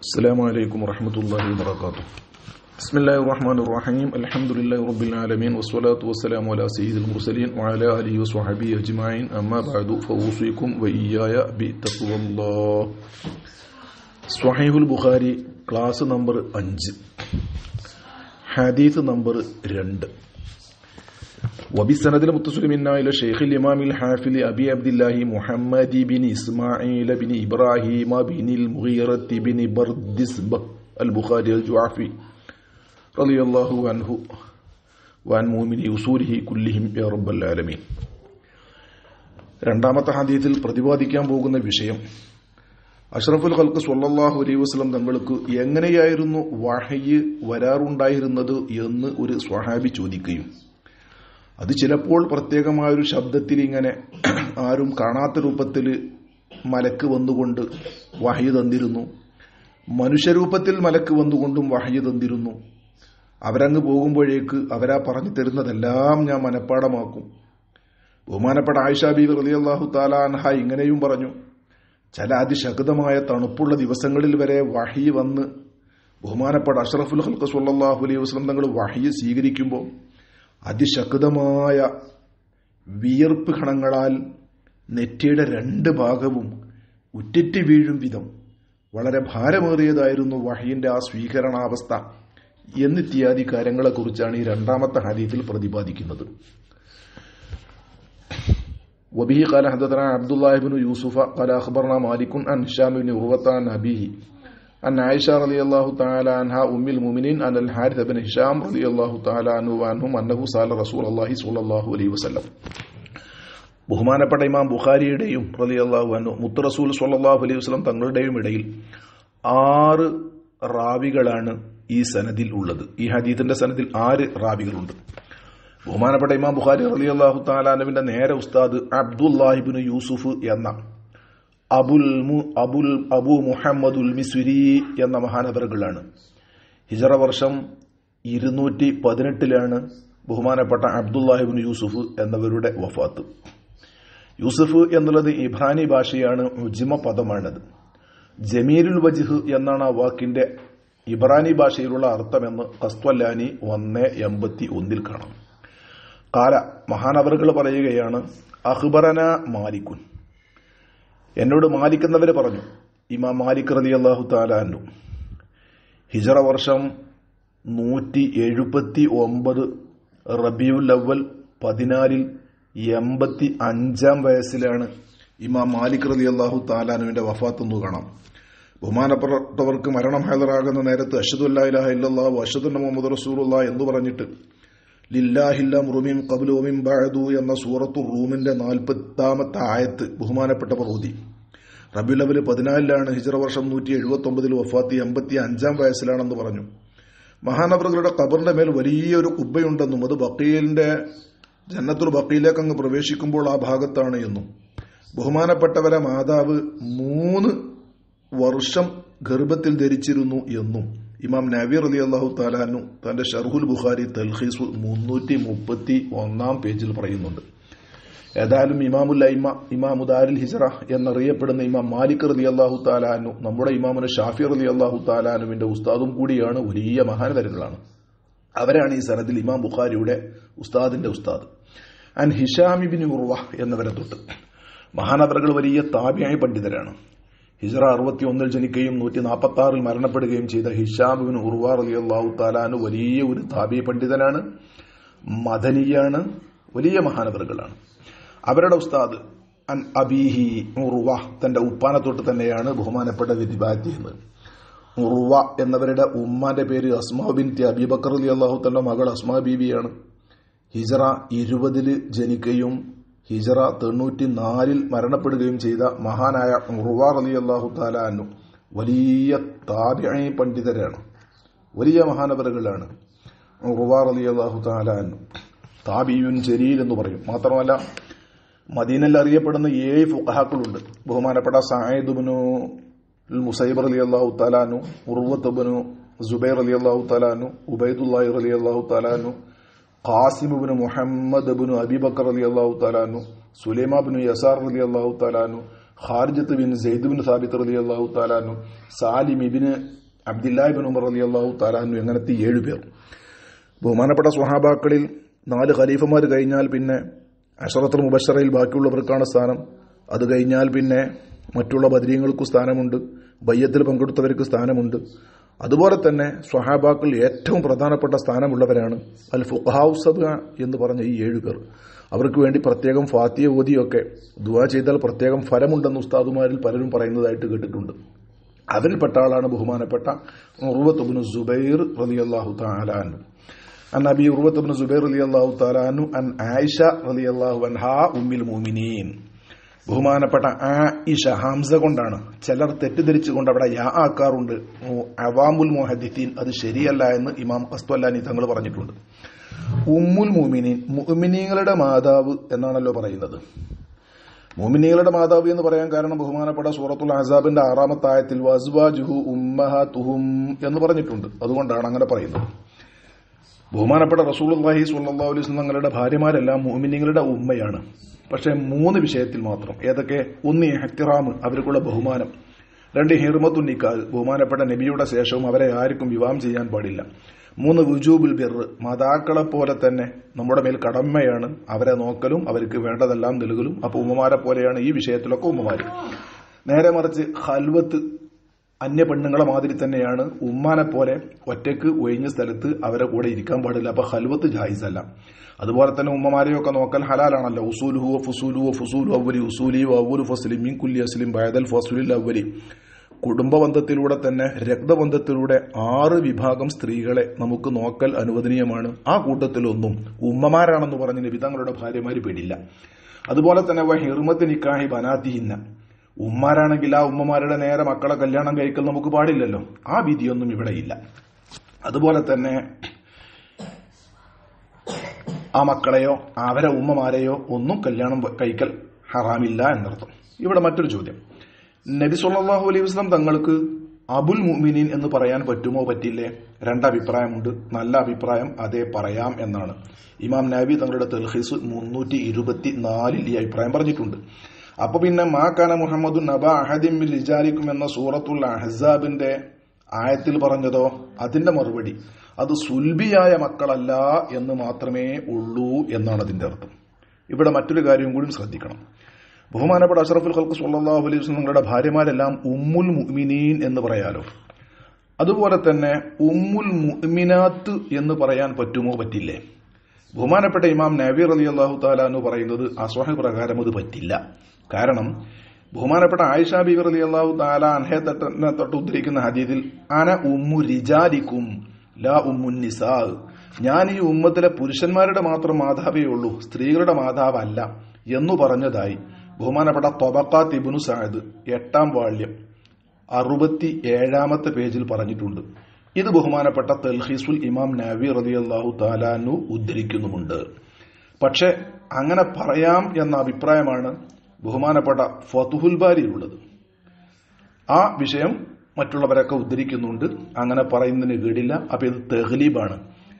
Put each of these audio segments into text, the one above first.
السلام عليكم ورحمة الله وبركاته بسم الله الرحمن الرحيم الحمد لله رب العالمين والصلاة والسلام على سيد المرسلين وعلى آله وصحبه أجمعين أما بعد فأوصيكم وإياي بتقوى الله സ്വഹീഹുൽ Bukhari class number അഞ്ച് ഹദീസ് number രണ്ട് وبالسند المتصل منا إلى شيخ الإمام الحافظ أبي عبد الله محمد بن إسماعيل بن إبراهيم بن المغيرة بن بردسبة البخاري الجعفي رضي الله عنه وعن مؤمن أصوله كلهم يا رب العالمين രണ്ടാമത്തെ ഹദീത്തിൽ പ്രതിപാദിക്കാൻ പോകുന്ന വിഷയം അഷ്റഫുൽ ഖൽക്ക് സ്വല്ലല്ലാഹു അലൈഹി വസല്ലം തങ്ങൾക്ക് എങ്ങനെയായിരുന്നു വഹയ്യ് വരാറുണ്ടായിരുന്നത് എന്ന് ഒരു സ്വഹാബി ചോദിക്കുകയും അത് ചിലപ്പോൾ പ്രത്യേകമായൊരു ശബ്ദത്തിൽ ഇങ്ങനെ ആരും കാണാത്ത രൂപത്തിൽ മലക്ക് വന്നുകൊണ്ട് വഹയ്യ് തന്നിരുന്നു മനുഷ്യരൂപത്തിൽ മലക്ക് വന്നുകൊണ്ടും വഹയ്യ് തന്നിരുന്നു അവരങ്ങ് പോകുമ്പോഴേക്ക് അവരാ പറഞ്ഞു തരുന്നതെല്ലാം ഞാൻ മനഃപ്പാടമാക്കും ബഹുമാനപ്പെട്ട ആയിഷ ബീവി റളിയല്ലാഹു താലാൻഹ ഇങ്ങനെയും പറഞ്ഞു ചില അതിശക്തമായ തണുപ്പുള്ള ദിവസങ്ങളിൽ വരെ വഹി വന്ന് ബഹുമാനപ്പെട്ട അഷ്റഫുൽ ഹൽക്ക് സല്ലാഹു അലൈഹി വസ്ലം തങ്ങൾ വഹി സ്വീകരിക്കുമ്പോൾ അതിശക്തമായ വിയർപ്പ് കണങ്ങളാൽ നെറ്റിയുടെ രണ്ട് ഭാഗവും ഉറ്റിറ്റ് വീഴും വിധം വളരെ ഭാരമേറിയതായിരുന്നു വഹീന്റെ ആ സ്വീകരണാവസ്ഥ എന്നിത്യാദി കാര്യങ്ങളെക്കുറിച്ചാണ് ഈ രണ്ടാമത്തെ ഹദീഫിൽ പ്രതിപാദിക്കുന്നത് وبه قال حدثنا عبد الله بن يوسف قال أخبرنا مالك عن هشام بن عروة عن أبيه عن عائشة رضي الله تعالى عنها أم المؤمنين أن الحارث بن هشام رضي الله تعالى عنه وعنهم أنه سأل رسول الله صلى الله عليه وسلم ബഹുമാനപ്പെട്ട ഇമാം ബുഖാരിയുടെയും റലി അള്ളാഹു അന്നു മുത്ത് റസൂൽ സല്ലാഹു അലൈഹി വസ്ലം തങ്ങളുടെയും ഇടയിൽ ആറ് റാവികളാണ് ഈ സനദിൽ ഉള്ളത് ഈ ഹദീത്തിന്റെ സനദിൽ ആറ് റാവികളുണ്ട് ബഹുമാനപ്പെട്ട ഇമാം ബുഖാരി റലി അള്ളാഹു താലാനുവിന്റെ നേരെ ഉസ്താദ് അബ്ദുല്ലാഹിബിൻ യൂസുഫ് എന്ന അബുൽ അബുൽ അബു മുഹമ്മദുൽ മിസുരി എന്ന മഹാനവറുകളാണ് ഹിജറ വർഷം ഇരുന്നൂറ്റി പതിനെട്ടിലാണ് ബഹുമാനപ്പെട്ട അബ്ദുല്ലാഹിബിൻ യൂസുഫ് എന്നവരുടെ വഫാത്ത് യൂസുഫ് എന്നുള്ളത് ഇബ്രാനി ഭാഷയാണ് ഉജിമ പദമാണത് ജമീലുൽ വജിഹ് എന്നാണ് ആ വാക്കിന്റെ ഇബ്രാനി ഭാഷയിലുള്ള അർത്ഥമെന്ന് കസ്ത്വല്ലാനി ഒന്ന് എൺപത്തി ഒന്നിൽ കാണാം കാല മഹാനവറുകൾ പറയുകയാണ് അഹ്ബറന മാലിക്കുൻ എന്നോട് മാലിക്കുന്നവർ പറഞ്ഞു ഇമാം മാലിക് റലി അള്ളാഹു താലാനു ഹിജറ വർഷം നൂറ്റി എഴുപത്തി ഒമ്പത് റബിയുൽ അവൽ പതിനാലിൽ എൺപത്തി അഞ്ചാം വയസ്സിലാണ് ഇമാം മാലിക് റലി അള്ളാഹു താലാനുവിന്റെ വഫാത്തെന്ന് കാണാം ബഹുമാനപ്പെട്ടവർക്ക് മരണം ഹാജറാകുന്ന നേരത്ത് അഷദു അല്ലാ ഇല്ലാഹു അഷദു മുഹമ്മദ് റസൂലുള്ള എന്ന് പറഞ്ഞിട്ട് ലില്ലാഹില്ല മുറുമീം കബുലോമിം ബഅദു എന്ന സൂറത്തു റൂമിന്റെ നാൽപ്പത്താമത്തെ ആയത്ത് ബഹുമാനപ്പെട്ടവർ ഓതി റബിയുലവല് പതിനാലിലാണ് ഹിജറ വർഷം നൂറ്റി എഴുപത്തി ഒമ്പതിൽ വഫാത്തി എൺപത്തി അഞ്ചാം വയസ്സിലാണെന്ന് പറഞ്ഞു മഹാനവറുകളുടെ കബറിന്റെ മേൽ വലിയൊരു കുബ്ബയുണ്ടെന്നും അത് ബക്കീലിന്റെ ജന്നത്തുൽ ബക്കീലേക്ക് അങ്ങ് പ്രവേശിക്കുമ്പോൾ ആ ഭാഗത്താണ് എന്നും ബഹുമാനപ്പെട്ടവരെ മാതാവ് മൂന്ന് വർഷം ഗർഭത്തിൽ ധരിച്ചിരുന്നു എന്നും ഇമാം നബീർ അലി അള്ളാഹു താലാനു തന്റെ ഷർഹുൽ ബുഖാരി തൽഖീസ് മുന്നൂറ്റി മുപ്പത്തി ഒന്നാം പേജിൽ പറയുന്നുണ്ട് ഏതായാലും ഇമാമുൽ അയിമ ഇമാമുദാരിൽ ഹിജറ എന്നറിയപ്പെടുന്ന ഇമാം മാലിക് റലി അള്ളാഹു താലാനു നമ്മുടെ ഇമാമുന് ഷാഫി റലി അള്ളാഹു താലാനുവിന്റെ ഉസ്താദും കൂടിയാണ് വലിയ മഹാനതരങ്ങളാണ് അവരാണ് ഈ സനദിൽ ഇമാം ബുഖാരിയുടെ ഉസ്താദിന്റെ ഉസ്താദ് അൻ ഹിഷാമിബിൻ ഉർവ എന്നവരെ തൊട്ട് മഹാനവറുകൾ വലിയ താബിയായ പണ്ഡിതരാണ് ഹിജറ അറുപത്തി ഒന്നിൽ ജനിക്കുകയും നൂറ്റി നാൽപ്പത്തി ആറിൽ മരണപ്പെടുകയും ചെയ്ത ഹിഷാബിൻ ഉർവാർ അലി അള്ളാഹു താലാന് വലിയ ഒരു താബി പണ്ഡിതനാണ് മദനിയാണ് വലിയ മഹാനവറുകളാണ് അവരുടെ ഉസ്താദ് അൻ അബീഹി ഉറുവ തന്റെ ഉപ്പാനെ തൊട്ട് തന്നെയാണ് ബഹുമാനപ്പെട്ട വിധിബാറ്റിയെന്ന് ഉറുവ എന്നവരുടെ ഉമ്മാന്റെ പേര് അസ്മാ ബിൻ അബീബക്കർ അലി അള്ളാഹു തന്റെ മകൾ അസ്മാ ബീവിയാണ് ഹിജറ ഇരുപതില് ജനിക്കുകയും ഹിജറ തൊണ്ണൂറ്റി നാലിൽ മരണപ്പെടുകയും ചെയ്ത മഹാനായ ഉറുവാർ അലി അള്ളാഹു താലാനു വലിയ താബിഅി പണ്ഡിതരാണ് വലിയ മഹാനവറുകളാണ് ഉറുവാർ അലി അള്ളാഹു താലാനു താബിയുൻ ജലീൽ എന്ന് പറയും മാത്രമല്ല മദീനയിൽ അറിയപ്പെടുന്ന ഏഴ് ഫുഖഹാക്കളുണ്ട് ബഹുമാനപ്പെട്ട സായിദുബിനു മുസൈബർ അലി അള്ളാഹു താലാനു ഉർവത്തുബിനു ജുബൈർ അലി അള്ളാഹു താലാനു ഉബൈദുല്ലാഹി അലി അള്ളാഹു താലാനു ഖാസിം ബിൻ മുഹമ്മദ് ബിൻ അബിബക്കർ അലി അള്ളാഹു താലാനു സുലൈമ ബിൻ യസാർ അലി അള്ളാഹു താലാനു ഖാരിജത്ത് ബിൻ സെയ്ദ് ബിൻ സാബിത്ത് റലി അള്ളാഹു താലാനു സാലിം ഇബിന് അബ്ദുല്ലാഹിബിൻ ഉമർ റലി അള്ളാഹു താലാനു എങ്ങനത്തെ ഏഴുപേർ ബഹുമാനപ്പെട്ട സ്വഹാബാക്കളിൽ നാല് ഖലീഫമാർ കഴിഞ്ഞാൽ പിന്നെ അഷറത്തുൽ മുബഷറയിൽ ബാക്കിയുള്ളവർക്കാണ് സ്ഥാനം അത് കഴിഞ്ഞാൽ പിന്നെ മറ്റുള്ള ബദരീങ്ങൾക്കും സ്ഥാനമുണ്ട് ബയ്യത്തിൽ പങ്കെടുത്തവർക്ക് സ്ഥാനമുണ്ട് അതുപോലെ തന്നെ സ്വഹാബാക്കൾ ഏറ്റവും പ്രധാനപ്പെട്ട സ്ഥാനമുള്ളവരാണ് അൽ ഫുഹാവുസബ എന്ന് പറഞ്ഞ ഈ ഏഴുപേർ അവർക്ക് വേണ്ടി പ്രത്യേകം ഫാത്തിയ ഓതിയൊക്കെ ദുവാ ചെയ്താൽ പ്രത്യേകം ഫലമുണ്ടെന്ന് ഉസ്താദുമാരിൽ പലരും പറയുന്നതായിട്ട് കേട്ടിട്ടുണ്ട് അതിൽപ്പെട്ട ആളാണ് ബഹുമാനപ്പെട്ട ഉറുവത്തുബിന് സുബൈർ റലിയല്ലാഹു താലാനു عن أبي عروة بن زبير رضي الله تعالى عنه عن عائشة رضي الله عنها أم المؤمنين ബഹുമാനപ്പെട്ട ആയിഷ ഹംസ കൊണ്ടാണ് ചിലർ തെറ്റിദ്ധരിച്ചുകൊണ്ട് അവിടെ യാ ആക്കാറുണ്ട് അവാമുൽ മുഹദ്ദീൻ അത് ശരിയല്ല എന്ന് ഇമാം കസ്തുല്ലാനി തങ്ങൾ പറഞ്ഞിട്ടുണ്ട് ഉമ്മുൽ മുമിനീൻ മുമിനീങ്ങളുടെ മാതാവ് എന്നാണല്ലോ പറയുന്നത് മുമിനീങ്ങളുടെ മാതാവ് എന്ന് പറയാൻ കാരണം ബഹുമാനപ്പെട്ട സൂറത്തുൽ അസാബിന്റെ ആറാമത്തെ ആയത്തിൽ വസ്വാജുഹു ഉമ്മഹതുഹും എന്ന് പറഞ്ഞിട്ടുണ്ട് അതുകൊണ്ടാണ് അങ്ങനെ പറയുന്നത് ബഹുമാനപ്പെട്ട റസൂൽഹി സുല്ലാ അലൈസ് തങ്ങളുടെ ഭാര്യമാരെല്ലാം മോമിനിങ്ങളുടെ ഉമ്മയാണ് പക്ഷേ മൂന്ന് വിഷയത്തിൽ മാത്രം ഏതൊക്കെ ഒന്ന് ഹെക്തിറാമ് അവർക്കുള്ള ബഹുമാനം രണ്ട് ഹിർമത്തു നിക്കാൽ ബഹുമാനപ്പെട്ട നബിയുടെ ശേഷവും അവരെ ആർക്കും വിവാഹം ചെയ്യാൻ പാടില്ല മൂന്ന് വുജൂബുൽ ബിർ മാതാക്കളെ പോലെ തന്നെ നമ്മുടെ മേൽ കടമയാണ് അവരെ നോക്കലും അവർക്ക് വേണ്ടതെല്ലാം നൽകലും അപ്പോൾ ഉമ്മമാരെ പോലെയാണ് ഈ വിഷയത്തിലൊക്കെ ഉമ്മമാര് നേരെ മറിച്ച് ഹൽവത്ത് അന്യ പെണ്ണുങ്ങളെ മാതിരി തന്നെയാണ് ഉമ്മാനെ പോലെ ഒറ്റയ്ക്ക് ഒഴിഞ്ഞ സ്ഥലത്ത് അവരെ കൂടെ ഇരിക്കാൻ പാടില്ല അപ്പൊ ഹൽവത്ത് ജായിസ് അല്ല അതുപോലെ തന്നെ ഉമ്മമാരെയൊക്കെ നോക്കൽ ഹലാലാണല്ലോ ഉസൂലുഹു ഫുസൂലുഹു ഫുസൂലു അവലി ഉസൂലി അവലു ഫസ്ലിം മീൻ കുല്ലി അസ്ലിം ബയദൽ ഫസുലിൽ അവലി കുടുംബ ബന്ധത്തിലൂടെ തന്നെ രക്തബന്ധത്തിലൂടെ ആറ് വിഭാഗം സ്ത്രീകളെ നമുക്ക് നോക്കൽ അനുവദനീയമാണ് ആ കൂട്ടത്തിലൊന്നും ഉമ്മമാരാണെന്ന് പറഞ്ഞ് നബിതങ്ങളുടെ ഭാര്യമാര് പേടില്ല അതുപോലെ തന്നെ ഹിർമത്ത് നിക്കാഹി ബനാത്തിഹിന്ന ഉമ്മാരാണെങ്കിൽ ആ ഉമ്മമാരുടെ നേരെ മക്കളെ കല്യാണം കഴിക്കൽ നമുക്ക് പാടില്ലല്ലോ ആ വിധിയൊന്നും ഇവിടെ ഇല്ല അതുപോലെ തന്നെ ആ മക്കളെയോ അവരെ ഉമ്മമാരെയോ ഒന്നും കല്യാണം കഴിക്കൽ ഹറാമില്ല എന്നർത്ഥം ഇവിടെ മറ്റൊരു ചോദ്യം നബി സല്ലല്ലാഹു അലൈഹി വസല്ലം തങ്ങൾക്ക് അബുൽ മുഅ്മിനീൻ എന്ന് പറയാൻ പറ്റുമോ പറ്റില്ലേ രണ്ടഭിപ്രായമുണ്ട് നല്ല അഭിപ്രായം അതേ പറയാം എന്നാണ് ഇമാം നബി തങ്ങളുടെ തെൽഹീസ് മുന്നൂറ്റി ഇരുപത്തി നാലിൽ ഈ അഭിപ്രായം പറഞ്ഞിട്ടുണ്ട് അപ്പൊ പിന്നെ മാ കാന മുഹമ്മദ് നബ അഹദിം ലിജാലിക്കും എന്ന സൂറത്തുൽ അഹ്സാബിന്റെ ആയത്തിൽ പറഞ്ഞതോ അതിന്റെ മറുപടി അത് സുൽബിയായ മക്കളല്ല എന്ന് മാത്രമേ ഉള്ളൂ എന്നാണ് അതിന്റെ അർത്ഥം ഇവിടെ മറ്റൊരു കാര്യം കൂടി ശ്രദ്ധിക്കണം ബഹുമാനപ്പെട്ട അഷറഫുൽ ഖൽക്ക് സല്ലല്ലാഹു അലൈഹി വസല്ലം നിങ്ങളുടെ ഭാര്യമാരെല്ലാം ഉമ്മുൽ മുഅ്മിനീൻ എന്ന് പറയാലോ അതുപോലെ തന്നെ ഉമ്മുൽ മുഅ്മിനാത്ത് എന്ന് പറയാൻ പറ്റുമോ പറ്റില്ലേ ബഹുമാനപ്പെട്ട ഇമാം നബീർ അലി അള്ളാഹു താല എന്ന് പറയുന്നത് അസ്വഹ പ്രകാരം അത് പറ്റില്ല കാരണം ബഹുമാനപ്പെട്ട ആയിഷ ബീബർ അലി അള്ളാഹു താല അൻഹെ തട്ടിനെ തൊട്ട് ഉദ്ധരിക്കുന്ന ഹദീദിൽ അന ഉമ്മു റിജാലിക്കും ലാ ഉമ്മുൻ നിസാ ഞാൻ ഈ ഉമ്മത്തിലെ പുരുഷന്മാരുടെ മാത്രം മാതാവേ ഉള്ളൂ സ്ത്രീകളുടെ മാതാവല്ല എന്നു പറഞ്ഞതായി ബഹുമാനപ്പെട്ട തൊബക്കാത്ത് ഇബുനു സാഹിദ് എട്ടാം വാള്യം അറുപത്തി ഏഴാമത്തെ പേജിൽ പറഞ്ഞിട്ടുണ്ട് ഇത് ബഹുമാനപ്പെട്ട തൽഹീസുൽ ഇമാം നബി റതി അള്ളാഹു താലാനു ഉദ്ധരിക്കുന്നുമുണ്ട് പക്ഷെ അങ്ങനെ പറയാം എന്ന അഭിപ്രായമാണ് ബഹുമാനപ്പെട്ട ഫതുഹുൽ ബാരിയിലുള്ളത് ആ വിഷയം മറ്റുള്ളവരൊക്കെ ഉദ്ധരിക്കുന്നുണ്ട് അങ്ങനെ പറയുന്നതിന് കേടില്ല അപ്പൊ ഇത് തെഹ്ലീബാണ്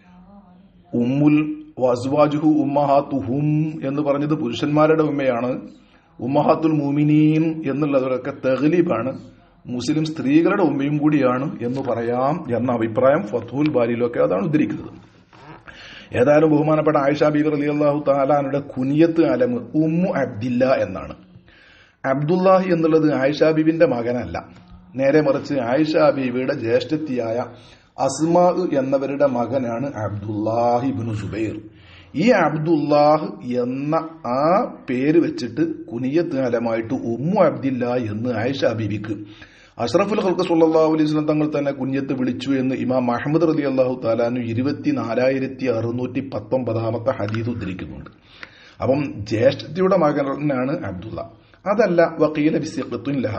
ഉമ്മുൽ വസ്വാജുഹു ഉമ്മഹാത്തുഹും എന്ന് പറഞ്ഞത് പുരുഷന്മാരുടെ ഉമ്മയാണ് ഉമ്മഹാത്തുൽ മുമിനീൻ എന്നുള്ളതൊക്കെ തെഹ്ലീബാണ് മുസ്ലിം സ്ത്രീകളുടെ ഉമ്മയും കൂടിയാണ് എന്ന് പറയാം എന്ന അഭിപ്രായം ഫത്തുൽ ബാരിയിലൊക്കെ അതാണ് ഉദ്ധരിക്കുന്നത് ഏതായാലും ബഹുമാനപ്പെട്ട ആയിഷ ബീബർ അലി അള്ളാഹു താലാനുടെ കുനിയത്ത് അലമ് ഉമ്മു അബ്ദില്ല എന്നാണ് അബ്ദുല്ലാഹി എന്നുള്ളത് ആയിഷ ബീബിന്റെ മകനല്ല നേരെ മറിച്ച് ആയിഷ ബീബിയുടെ ജ്യേഷ്ഠത്തിയായ അസ്മാ എന്നവരുടെ മകനാണ് അബ്ദുല്ലാഹി ഇബ്നു സുബൈർ ഈ അബ്ദുല്ലാഹ് എന്ന ആ പേര് വെച്ചിട്ട് കുനിയത്ത് അലമായിട്ട് ഉമ്മു അബ്ദില്ല എന്ന് ആയിഷ ബീബിക്ക് അഷ്റഫുൽ ഖൽക്ക് സല്ലല്ലാഹു അലൈഹി വസല്ലം തങ്ങൾ തന്നെ കുഞ്ഞത്ത് വിളിച്ചു എന്ന് ഇമാം അഹമ്മദ് റലി അള്ളാഹു താലാനു ഇരുപത്തിനാലായിരത്തി അറുന്നൂറ്റി പത്തൊമ്പതാമത്തെ ഹദീദ് ഉദ്ധരിക്കുന്നുണ്ട് അപ്പം ജ്യേഷ്ഠത്തിയുടെ മകനാണ് അബ്ദുള്ള അതല്ല വക്കീല ബിസിഖത്തുൻ ലഹ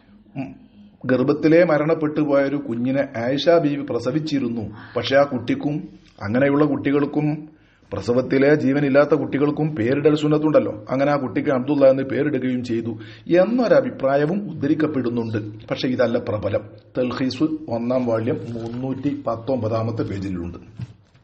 ഗർഭത്തിലെ മരണപ്പെട്ടു പോയ ഒരു കുഞ്ഞിനെ ആയിഷ ബീവി പ്രസവിച്ചിരുന്നു പക്ഷെ ആ കുട്ടിക്കും അങ്ങനെയുള്ള കുട്ടികൾക്കും പ്രസവത്തിലെ ജീവനില്ലാത്ത കുട്ടികൾക്കും പേരിടൽ സുന്നത്തുണ്ടല്ലോ അങ്ങനെ ആ കുട്ടിക്ക് അബ്ദുള്ള എന്ന് പേരിടുകയും ചെയ്തു എന്നൊരഭിപ്രായവും ഉദ്ധരിക്കപ്പെടുന്നുണ്ട് പക്ഷെ ഇതല്ല പ്രബലം തൽഹീസ് ഒന്നാം വാള്യം മുന്നൂറ്റി പത്തൊമ്പതാമത്തെ പേജിലുണ്ട്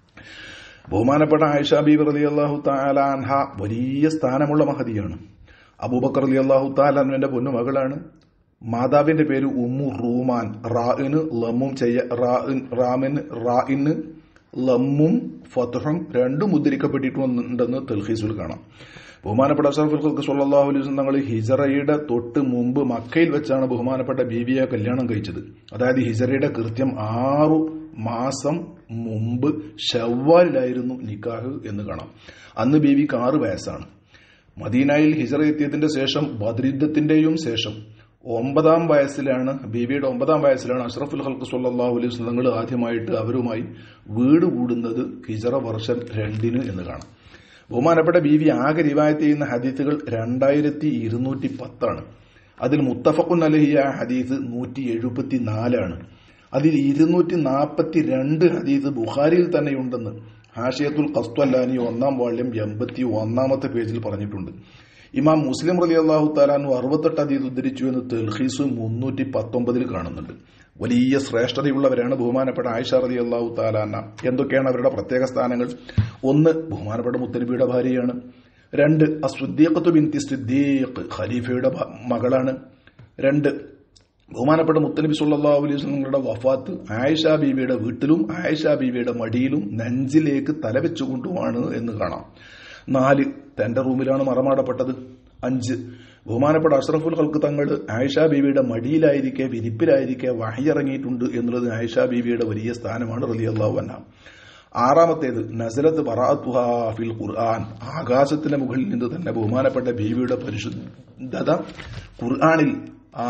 ബഹുമാനപ്പെട്ട ആയിഷ ബീബി റലി അള്ളാഹു താലാൻഹ വലിയ സ്ഥാനമുള്ള മഹതിയാണ് അബൂബക്കർ അലി അള്ളാഹു താലാനുവിന്റെ പൊന്നുമകളാണ് മാതാവിന്റെ പേര് ഉമ്മു റൂമാൻ റാഇന് ലമ്മും ചെയ്യ റാഇൻ- റാമിന് റാഇന് ലമ്മും ഫത്തുഹും രണ്ടും ഉദ്ധരിക്കപ്പെട്ടിട്ടുണ്ടെന്ന് തെൽഹീസുൽ കാണാം ബഹുമാനപ്പെട്ട അഷറഫുൽ സല്ലാഹു അലൈഹി വസല്ലം തങ്ങൾ ഹിജറയുടെ തൊട്ട് മുമ്പ് മക്കയിൽ വെച്ചാണ് ബഹുമാനപ്പെട്ട ബീവിയെ കല്യാണം കഴിച്ചത് അതായത് ഹിജറയുടെ കൃത്യം ആറു മാസം മുമ്പ് ഷവ്വാലിലായിരുന്നു നിക്കാഹ് എന്ന് കാണാം അന്ന് ബീവിക്ക് ആറ് വയസ്സാണ് മദീനയിൽ ഹിജറ എത്തിയതിന്റെ ശേഷം ബദ്രിദ്ധത്തിന്റെയും ശേഷം ഒമ്പതാം വയസ്സിലാണ് ബീവിയുടെ ഒമ്പതാം വയസ്സിലാണ് അഷ്റഫുൽ ഹൽക്ക് സല്ലാഹു അലൈഹി വസല്ലങ്ങൾ ആദ്യമായിട്ട് അവരുമായി വീട് കൂടുന്നത് ഹിജറ വർഷം രണ്ടിന് എന്ന് കാണാം ബഹുമാനപ്പെട്ട ബീവി ആകെ റിവായത്ത് ചെയ്യുന്ന ഹദീസുകൾ രണ്ടായിരത്തി ഇരുന്നൂറ്റി പത്താണ് അതിൽ മുത്തഫഖുൻ അലഹിയ ഹദീസ് നൂറ്റി എഴുപത്തി നാലാണ് അതിൽ ഇരുന്നൂറ്റി നാൽപ്പത്തി രണ്ട് ഹദീസ് ബുഖാരിയിൽ തന്നെയുണ്ടെന്ന് ഹാഷിയത്തുൽ ഖസ്ത്വല്ലാനി ഒന്നാം വാള്യം എൺപത്തി ഒന്നാമത്തെ പേജിൽ പറഞ്ഞിട്ടുണ്ട് ഇമാം മുസ്ലിം റലി അള്ളാഹു താലാനു അറുപത്തെട്ട് ഹദീസ് ഉദ്ധരിച്ചു എന്ന് തെൽഹീസ് മുന്നൂറ്റി പത്തൊമ്പതിൽ കാണുന്നുണ്ട് വലിയ ശ്രേഷ്ഠതയുള്ളവരാണ് ബഹുമാനപ്പെട്ട ആയിഷ റലി അള്ളാഹു താലാന എന്തൊക്കെയാണ് അവരുടെ പ്രത്യേക സ്ഥാനങ്ങൾ ഒന്ന് ബഹുമാനപ്പെട്ട മുത്തനബിയുടെ ഭാര്യയാണ് രണ്ട് അസ്വദ്ദീഖത്തു ബിൻതി സിദ്ദീഖ് ഖലീഫയുടെ ഭ- മകളാണ് രണ്ട് ബഹുമാനപ്പെട്ട മുത്തനബി സല്ലല്ലാഹു അലൈഹി വസല്ലമയുടെ വഫാത്ത് ആയിഷ ബീവിയുടെ വീട്ടിലും ആയിഷ ബീവിയുടെ മടിയിലും നെഞ്ചിലേക്ക് തലവെച്ചുകൊണ്ടുമാണ് എന്ന് കാണാം നാല് തന്റെ റൂമിലാണ് മറമാടപ്പെട്ടത് അഞ്ച് ബഹുമാനപ്പെട്ട അഷ്റഫുൽ ഹൽക്ക് തങ്ങൾ ആയിഷ ബീവിയുടെ മടിയിലായിരിക്കെ വിരിപ്പിലായിരിക്കെ വഹിയിറങ്ങിയിട്ടുണ്ട് എന്നുള്ളത് ആയിഷ ബീവിയുടെ വലിയ സ്ഥാനമാണ് റലി അള്ളാഹു അന്ന ആറാമത്തേത് നസരത്ത് ബറാത്തുഹ ഫിൽ ഖുർആൻ ആകാശത്തിന്റെ മുകളിൽ നിന്ന് തന്നെ ബഹുമാനപ്പെട്ട ബീവിയുടെ പരിശുദ്ധത ഖുർആനിൽ ആ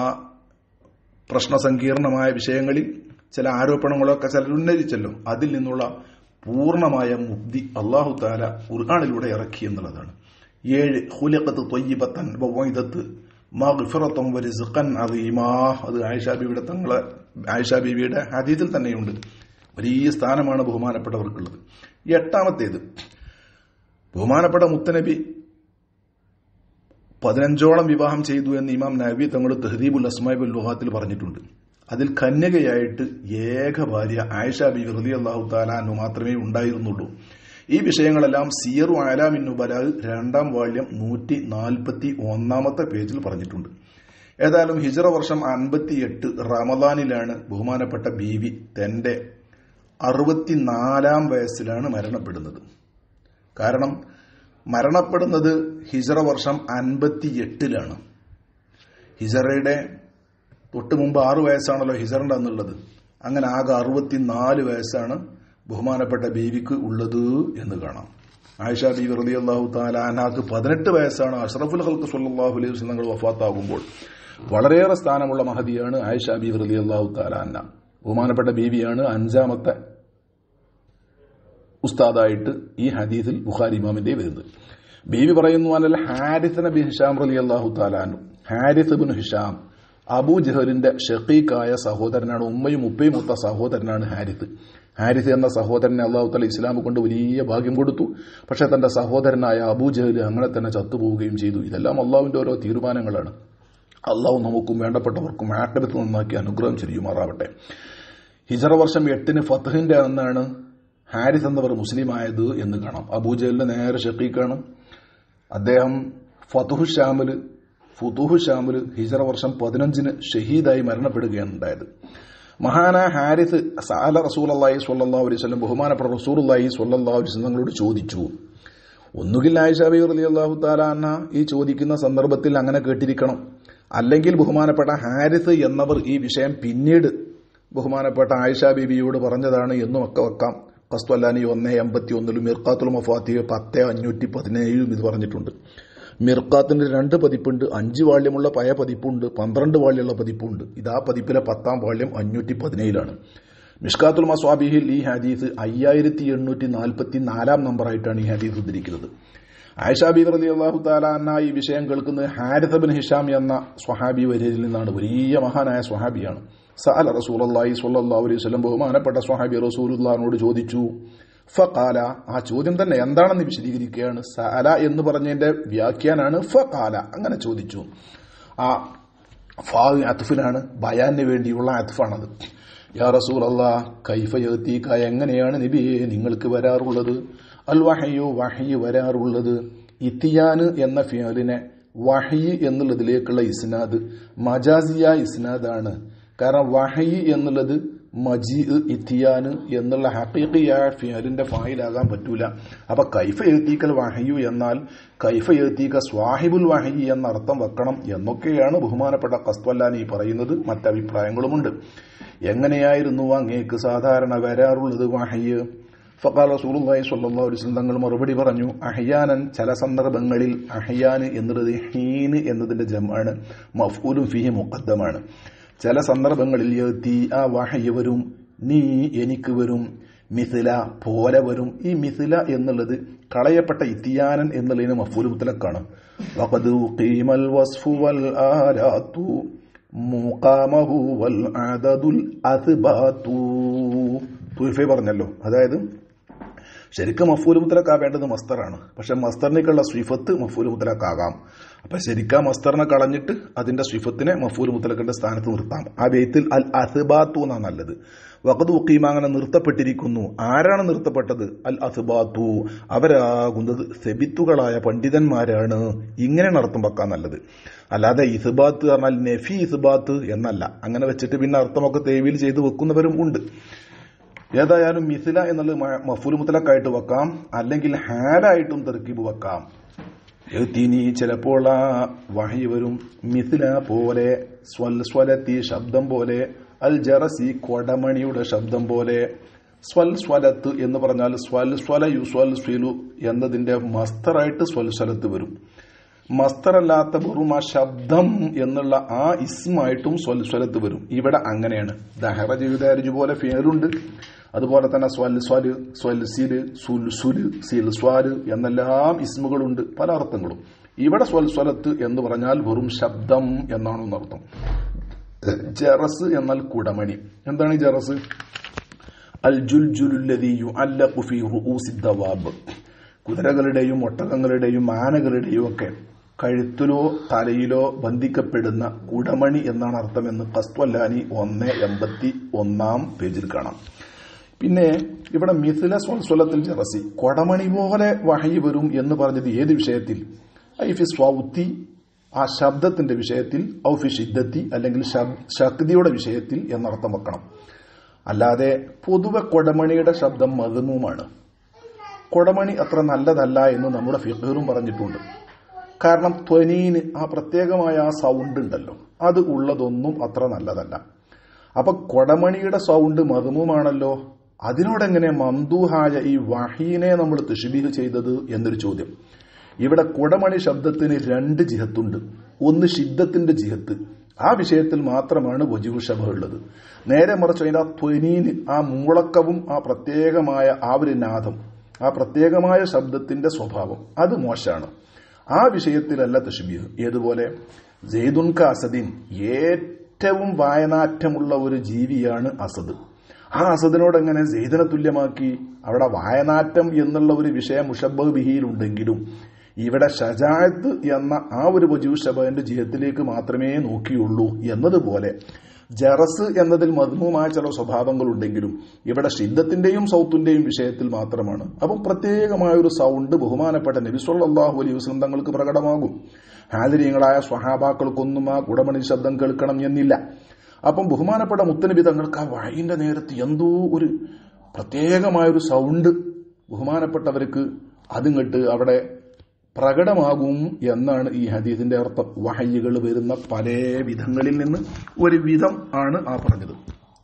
പ്രശ്നസങ്കീർണമായ വിഷയങ്ങളിൽ ചില ആരോപണങ്ങളൊക്കെ ചിലർ ഉന്നയിച്ചല്ലോ അതിൽ നിന്നുള്ള പൂർണ്ണമായ മുക്തി അള്ളാഹു താല ഖുർആാനിലൂടെ ഇറക്കി എന്നുള്ളതാണ് ഏഴ് ഹുലക്കത്ത് തൊയ്യബത്തൻ വൈദത്ത് മഗ്ഫിറത്തും വരിസുഖൻ അദീമാ അത് ആയിഷ ബീവിയുടെ തങ്ങളെ ആയിഷ ബീവിയുടെ ഹദീസിൽ തന്നെയുണ്ട് വലിയ സ്ഥാനമാണ് ബഹുമാനപ്പെട്ടവർക്കുള്ളത് എട്ടാമത്തേത് ബഹുമാനപ്പെട്ട മുത്തനബി പതിനഞ്ചോളം വിവാഹം ചെയ്തു എന്ന് ഇമാം നബി തങ്ങളുടെ തെഹദീബുൽ അസ്മാബുൽ ലുഹാത്തിൽ പറഞ്ഞിട്ടുണ്ട് അതിൽ കന്യകയായിട്ട് ഏക ഭാര്യ ആയിഷ ബി റലി അള്ളാഹു താലാനു മാത്രമേ ഉണ്ടായിരുന്നുള്ളൂ ഈ വിഷയങ്ങളെല്ലാം സിയറു ആലാമിൻ നുബലാൽ രണ്ടാം വാള്യം നൂറ്റി നാൽപ്പത്തി ഒന്നാമത്തെ പേജിൽ പറഞ്ഞിട്ടുണ്ട് ഏതായാലും ഹിജറ വർഷം അൻപത്തിയെട്ട് റമദാനിലാണ് ബഹുമാനപ്പെട്ട ബീവി തന്റെ അറുപത്തിനാലാം വയസ്സിലാണ് മരണപ്പെടുന്നത് കാരണം മരണപ്പെടുന്നത് ഹിജറ വർഷം അൻപത്തിയെട്ടിലാണ് ഹിജറയുടെ തൊട്ട് മുമ്പ് ആറു വയസ്സാണല്ലോ ഹിജറിന്റെ അന്നുള്ളത് അങ്ങനെ ആകെ അറുപത്തിനാല് വയസ്സാണ് ബഹുമാനപ്പെട്ട ബീവിക്ക് ഉള്ളത് എന്ന് കാണാം ആയിഷ ബീവി റലി അള്ളാഹു താലാനാക്ക് പതിനെട്ട് വയസ്സാണ് അഷ്റഫുൽ ഹൽക്ക് സല്ലാഹു അലൈഹി വസ്ലങ്ങൾ വഫാത്താകുമ്പോൾ വളരെയേറെ സ്ഥാനമുള്ള മഹതിയാണ് ആയിഷ ബീവി റലി അള്ളാഹു താലാന ബഹുമാനപ്പെട്ട ബീവിയാണ് അഞ്ചാമത്തെ ഉസ്താദായിട്ട് ഈ ഹദീസിൽ ബുഖാരി ഇമാമിന്റെ വരുന്നത് ബീവി പറയുന്നു അനൽ ഹാരിസ് നബി ഹിഷാം റലി അള്ളാഹു താലാനു ഹാരിസ് ബിൻ ഹിഷാം അബൂ ജഹലിന്റെ ഷക്കീക്കായ സഹോദരനാണ് ഉമ്മയും ഉപ്പയും ഒത്ത സഹോദരനാണ് ഹാരിസ് ഹാരിസ് എന്ന സഹോദരനെ അള്ളാഹു തല ഇസ്ലാം കൊണ്ട് വലിയ ഭാഗ്യം കൊടുത്തു പക്ഷെ തന്റെ സഹോദരനായ അബൂ ജഹൽ അങ്ങനെ തന്നെ ചത്തുപോവുകയും ചെയ്തു ഇതെല്ലാം അള്ളാഹുവിന്റെ ഓരോ തീരുമാനങ്ങളാണ് അള്ളാഹു നമുക്കും വേണ്ടപ്പെട്ടവർക്കും ആട്ടബത്ത് നന്നാക്കി അനുഗ്രഹം ചെയ്യുമാറാവട്ടെ ഹിജറ വർഷം എട്ടിന് ഫത്തഹിന്റെ അന്നാണ് ഹാരിസ് എന്നവർ മുസ്ലിമായത് എന്ന് കാണാം അബൂജലിന്റെ നേരെ ഷക്കീക്കാണ് അദ്ദേഹം ഫതുഹു ഷാമില് ഫുതുഹു ഷാമില് ഹിജറ വർഷം പതിനഞ്ചിന് ഷഹീദായി മരണപ്പെടുകയാണ് ഉണ്ടായത് മഹാന ഹാരിസ് സാല റസൂൽ അള്ളാഹി സ്വല്ലാ അലൈവല്ലം ബഹുമാനപ്പെട്ട റസൂൽ അള്ളാഹി സ്വല്ലാ അലൈവല്ലം തങ്ങളോട് ചോദിച്ചു ഒന്നുകിൽ ആയിഷാബി റലി അള്ളാഹു താലാന്ന ഈ ചോദിക്കുന്ന സന്ദർഭത്തിൽ അങ്ങനെ കേട്ടിരിക്കണം അല്ലെങ്കിൽ ബഹുമാനപ്പെട്ട ഹാരിസ് എന്നവർ ഈ വിഷയം പിന്നീട് ബഹുമാനപ്പെട്ട ആയിഷ ബീബിയോട് പറഞ്ഞതാണ് എന്നും ഒക്കെ വെക്കാം കസ്തുല്ലാനി ഒന്ന് എൺപത്തി ഒന്നിലും മിർക്കാത്തുൽ മഫാത്തി പത്ത് അഞ്ഞൂറ്റി പതിനേഴിലും ഇത് പറഞ്ഞിട്ടുണ്ട് മിർക്കാത്തിന്റെ രണ്ട് പതിപ്പുണ്ട് അഞ്ച് വാള്യമുള്ള പഴയ പതിപ്പുണ്ട് പന്ത്രണ്ട് വാള്യമുള്ള പതിപ്പുണ്ട് ഇതാ പതിപ്പിലെ പത്താം വാള്യം അഞ്ഞൂറ്റി പതിനേഴിലാണ് മിഷ്കാത്തുൽ മസ്വാബിഹിൽ ഈ ഹദീസ് അയ്യായിരത്തി എണ്ണൂറ്റി നാൽപ്പത്തി നാലാം നമ്പറായിട്ടാണ് ഈ ഹദീസ് ഉദ്ധരിക്കുന്നത് ആയിഷ ബി റലി അള്ളാഹു താലാന്ന ഈ വിഷയം കേൾക്കുന്നത് ഹാരിസ് ബിൻ ഹിഷാം എന്ന സ്വഹാബി വരിയിൽ നിന്നാണ് വലിയ മഹാനായ സ്വഹാബിയാണ് സഅല റസൂലി സ്വല്ലല്ലാഹു അലൈഹി വസല്ലം ബഹുമാനപ്പെട്ട സ്വഹാബി റസൂലുള്ളാഹിനോട് ചോദിച്ചു ഫഖാല ആ ചോദ്യം തന്നെ എന്താണെന്ന് വിശദീകരിക്കുകയാണ് സഅല എന്ന് പറഞ്ഞതിന്റെ വ്യാഖ്യാനാണ് ഫഖാല അങ്ങനെ ചോദിച്ചു ആ ഫാ അത്ഫിലാണ് ബയാന് വേണ്ടിയുള്ള അത്ഫാണത് യാ റസൂൽ അള്ളാ കൈഫ യത്തീക്ക എങ്ങനെയാണ് നബിയെ നിങ്ങൾക്ക് വരാറുള്ളത് അൽ വഹയോ വഹയി വരാറുള്ളത് ഇത്തിയാന് എന്ന ഫിയലിനെ വഹി എന്നുള്ളതിലേക്കുള്ള ഇസ്നാദ് മജാസിയ ഇസ്നാദാണ് കാരണം വഹി എന്നുള്ളത് മജി ഇത്തിയാന് എന്നുള്ള ഹക്കീഖിയായ ഫിയലിന്റെ ഫായിലാകാൻ പറ്റൂല അപ്പൊ കൈഫ എഴുത്തീക്കൽ വഹയു എന്നാൽ കൈഫ എഴുത്തീക്ക സ്വാഹിബുൽ വഹയി എന്ന അർത്ഥം വെക്കണം എന്നൊക്കെയാണ് ബഹുമാനപ്പെട്ട കസ്ത്വല്ലാനി പറയുന്നത് മറ്റഭിപ്രായങ്ങളുമുണ്ട് എങ്ങനെയായിരുന്നു അങ്ങേക്ക് സാധാരണ വരാറുള്ളത് വഹയ്യ് ഫക്കാൽ റസൂലുള്ളാഹി സ്വല്ലല്ലാഹു അലൈഹി വസല്ലം തങ്ങൾ മറുപടി പറഞ്ഞു അഹ്യാനൻ ചില സന്ദർഭങ്ങളിൽ അഹ്യാന് എന്നുള്ളത് ഹീന് എന്നതിന്റെ ജമാണ് മഫ്ഊലും ഫിഹി മുഖദ്ദമാണ് ചില സന്ദർഭങ്ങളിൽ യത്തി ആ വഹയ്യ വരും നീ എനിക്ക് വരും മിഥില പോലെ വരും ഈ മിഥില എന്നുള്ളത് കളയപ്പെട്ട ഇത്തിയാനൻ എന്നുള്ളതിന് മഫൂൽ മുത്തലക്കാണ് വഖദ് ഖീമൽ വസ്ഫു വൽ ആരാത്തു മുഖാമഹു വൽ അദദുൽ അസ്ബാത്തു തുൽഫെ പറഞ്ഞല്ലോ അതായത് ശരിക്കും മഫൂൽ മുത്തലക്കാവേണ്ടത് മസ്തറാണ് പക്ഷെ മസ്തറിനേക്കുള്ള സ്വിഫത്ത് മഫൂൽ മുത്തലക്കാകാം അപ്പൊ ശരിക്കും മസ്തറിനെ കളഞ്ഞിട്ട് അതിന്റെ സ്വിഫത്തിനെ മഫൂൽ മുത്തലക്കിന്റെ സ്ഥാനത്ത് നിർത്താം ആ ബെയ്ത്തിൽ അൽ അസ്ബാത്തു എന്നാണ് നല്ലത് വഖദ് ഉക്കീമ അങ്ങനെ നിർത്തപ്പെട്ടിരിക്കുന്നു ആരാണ് നിർത്തപ്പെട്ടത് അൽ അസ്ബാത്തു അവരാകുന്നത് സെബിത്തുകളായ പണ്ഡിതന്മാരാണ് ഇങ്ങനെയാണ് അർത്ഥം വെക്കാൻ നല്ലത് അല്ലാതെ ഇസ്ബാത്ത് പറഞ്ഞാൽ നെഫി ഇസ്ബാത്ത് എന്നല്ല അങ്ങനെ വെച്ചിട്ട് പിന്നെ അർത്ഥമൊക്കെ തേവിൽ ചെയ്ത് വെക്കുന്നവരും ഉണ്ട് ഏതായാലും മിസില എന്നുള്ളത് മഫൂൽ മുത്തലക്കായിട്ട് വെക്കാം അല്ലെങ്കിൽ ഹാലായിട്ടും തെർക്കീബ് വെക്കാം എഴുത്തിനി ചിലപ്പോൾ ആ വഹി വരും മിസില പോലെ സ്വൽ സ്വലത്തി ശബ്ദം പോലെ അൽ ജറസി കൊടമണിയുടെ ശബ്ദം പോലെ സ്വൽ സ്വലത്ത് എന്ന് പറഞ്ഞാൽ സ്വൽ സ്വല യു സ്വൽ സ്വലു എന്നതിന്റെ മസ്തറായിട്ട് സ്വൽ സ്വലത്ത് വരും മസ്തറല്ലാത്ത വെറും ആ ശബ്ദം എന്നുള്ള ആ ഇസ്മായിട്ടും സ്വൽസ്വലത്ത് വരും ഇവിടെ അങ്ങനെയാണ് ദഹറ ജീവിതാരിജു പോലെ ഫേലുണ്ട് അതുപോലെ തന്നെ സ്വൽ സ്വല് സ്വൽസില് സുൽസുല് സിൽസ്വാല് എന്നെല്ലാം ഇസ്മുകളുണ്ട് പല അർത്ഥങ്ങളും ഇവിടെ സ്വൽസ്വലത്ത് എന്ന് പറഞ്ഞാൽ വെറും ശബ്ദം എന്നാണ് അർത്ഥം ജറസ് എന്നാൽ കുടമണി എന്താണ് ഈ ജറസ് അൽ ജുൽ ജുലുല്ലതിയു അല്ല കുഫി റുഊസി ദവാബ് കുതിരകളുടെയും ഒട്ടകങ്ങളുടെയും ആനകളുടെയും ഒക്കെ കഴുത്തിലോ തലയിലോ ബന്ധിക്കപ്പെടുന്ന കുടമണി എന്നാണ് അർത്ഥമെന്ന് കസ്ത്വല്ലാനി ഒന്ന് എൺപത്തി ഒന്നാം പേജിൽ കാണാം പിന്നെ ഇവിടെ മിഥില സ്വൽസ്വലത്തിൽ ജറസി കൊടമണി പോലെ വഹയി വരും എന്ന് പറഞ്ഞത് ഏത് വിഷയത്തിൽ ഐഫി സ്വൗത്തി ആ ശബ്ദത്തിന്റെ വിഷയത്തിൽ ഔഫി ഷിദ്ദത്തി അല്ലെങ്കിൽ ശക്തിയുടെ വിഷയത്തിൽ എന്നർത്ഥം വെക്കണം അല്ലാതെ പൊതുവെ കൊടമണിയുടെ ശബ്ദം മധുമുമാണ് കൊടമണി അത്ര നല്ലതല്ല എന്ന് നമ്മുടെ ഫിഖറും പറഞ്ഞിട്ടുണ്ട് കാരണം ധ്വനീന് ആ പ്രത്യേകമായ ആ സൗണ്ട് ഉണ്ടല്ലോ അത് ഉള്ളതൊന്നും അത്ര നല്ലതല്ല അപ്പൊ കൊടമണിയുടെ സൗണ്ട് മധുമുമാണല്ലോ അതിനോടെങ്ങനെ മന്ദൂഹായ ഈ വഹീനെ നമ്മൾ തഷ്ബീഹ് ചെയ്തത് എന്നൊരു ചോദ്യം ഇവിടെ കുടമണി ശബ്ദത്തിന് രണ്ട് ജിഹത്തുണ്ട് ഒന്ന് ഷിദ്ദത്തിന്റെ ജിഹത്ത് ആ വിഷയത്തിൽ മാത്രമാണ് വജുഷബ ഉള്ളത് നേരെ മറിച്ച് അതിന്റെ ആ ധ്വനീന് ആ മൂളക്കവും ആ പ്രത്യേകമായ ആ ഒരു നാദം ആ പ്രത്യേകമായ ശബ്ദത്തിന്റെ സ്വഭാവം അത് മോശമാണ് ആ വിഷയത്തിലല്ല തഷ്ബീഹ് ഏതുപോലെ ജെയ്ദുൻ അസദിൻ ഏറ്റവും വായനാറ്റമുള്ള ഒരു ജീവിയാണ് അസദ് ആ അസദിനോട് എങ്ങനെ ജെയ്ദിനെ തുല്യമാക്കി അവിടെ വായനാറ്റം എന്നുള്ള ഒരു വിഷയം മുഷബ് ബിഹിയിലുണ്ടെങ്കിലും ഇവിടെ ഷജായത്ത് എന്ന ആ ഒരു വജൂഷബന്റെ ജീവിതത്തിലേക്ക് മാത്രമേ നോക്കിയുള്ളൂ എന്നതുപോലെ ജറസ് എന്നതിൽ മധുമമായ ചില സ്വഭാവങ്ങൾ ഉണ്ടെങ്കിലും ഇവിടെ ഷിദ്ദത്തിന്റെയും സൗത്തിന്റെയും വിഷയത്തിൽ മാത്രമാണ് അപ്പം പ്രത്യേകമായ ഒരു സൗണ്ട് ബഹുമാനപ്പെട്ട നബിസ്വല്ലാഹു അലൈഹി വസ്ലം തങ്ങൾക്ക് പ്രകടമാകും ഹാജരീയങ്ങളായ സ്വഹാബാക്കൾക്കൊന്നും ആ കുടമണി ശബ്ദം കേൾക്കണം എന്നില്ല അപ്പം ബഹുമാനപ്പെട്ട മുത്തനബി തങ്ങൾക്ക് ആ വഴിന്റെ നേരത്ത് എന്തോ ഒരു പ്രത്യേകമായ ഒരു സൗണ്ട് ബഹുമാനപ്പെട്ടവർക്ക് അതിങ്ങട്ട് അവിടെ പ്രകടമാകും എന്നാണ് ഈ ഹദീസിന്റെ അർത്ഥം വഹയ്യകൾ വരുന്ന പല വിധങ്ങളിൽ നിന്ന് ഒരു വിധം ആണ് ആ പറഞ്ഞത്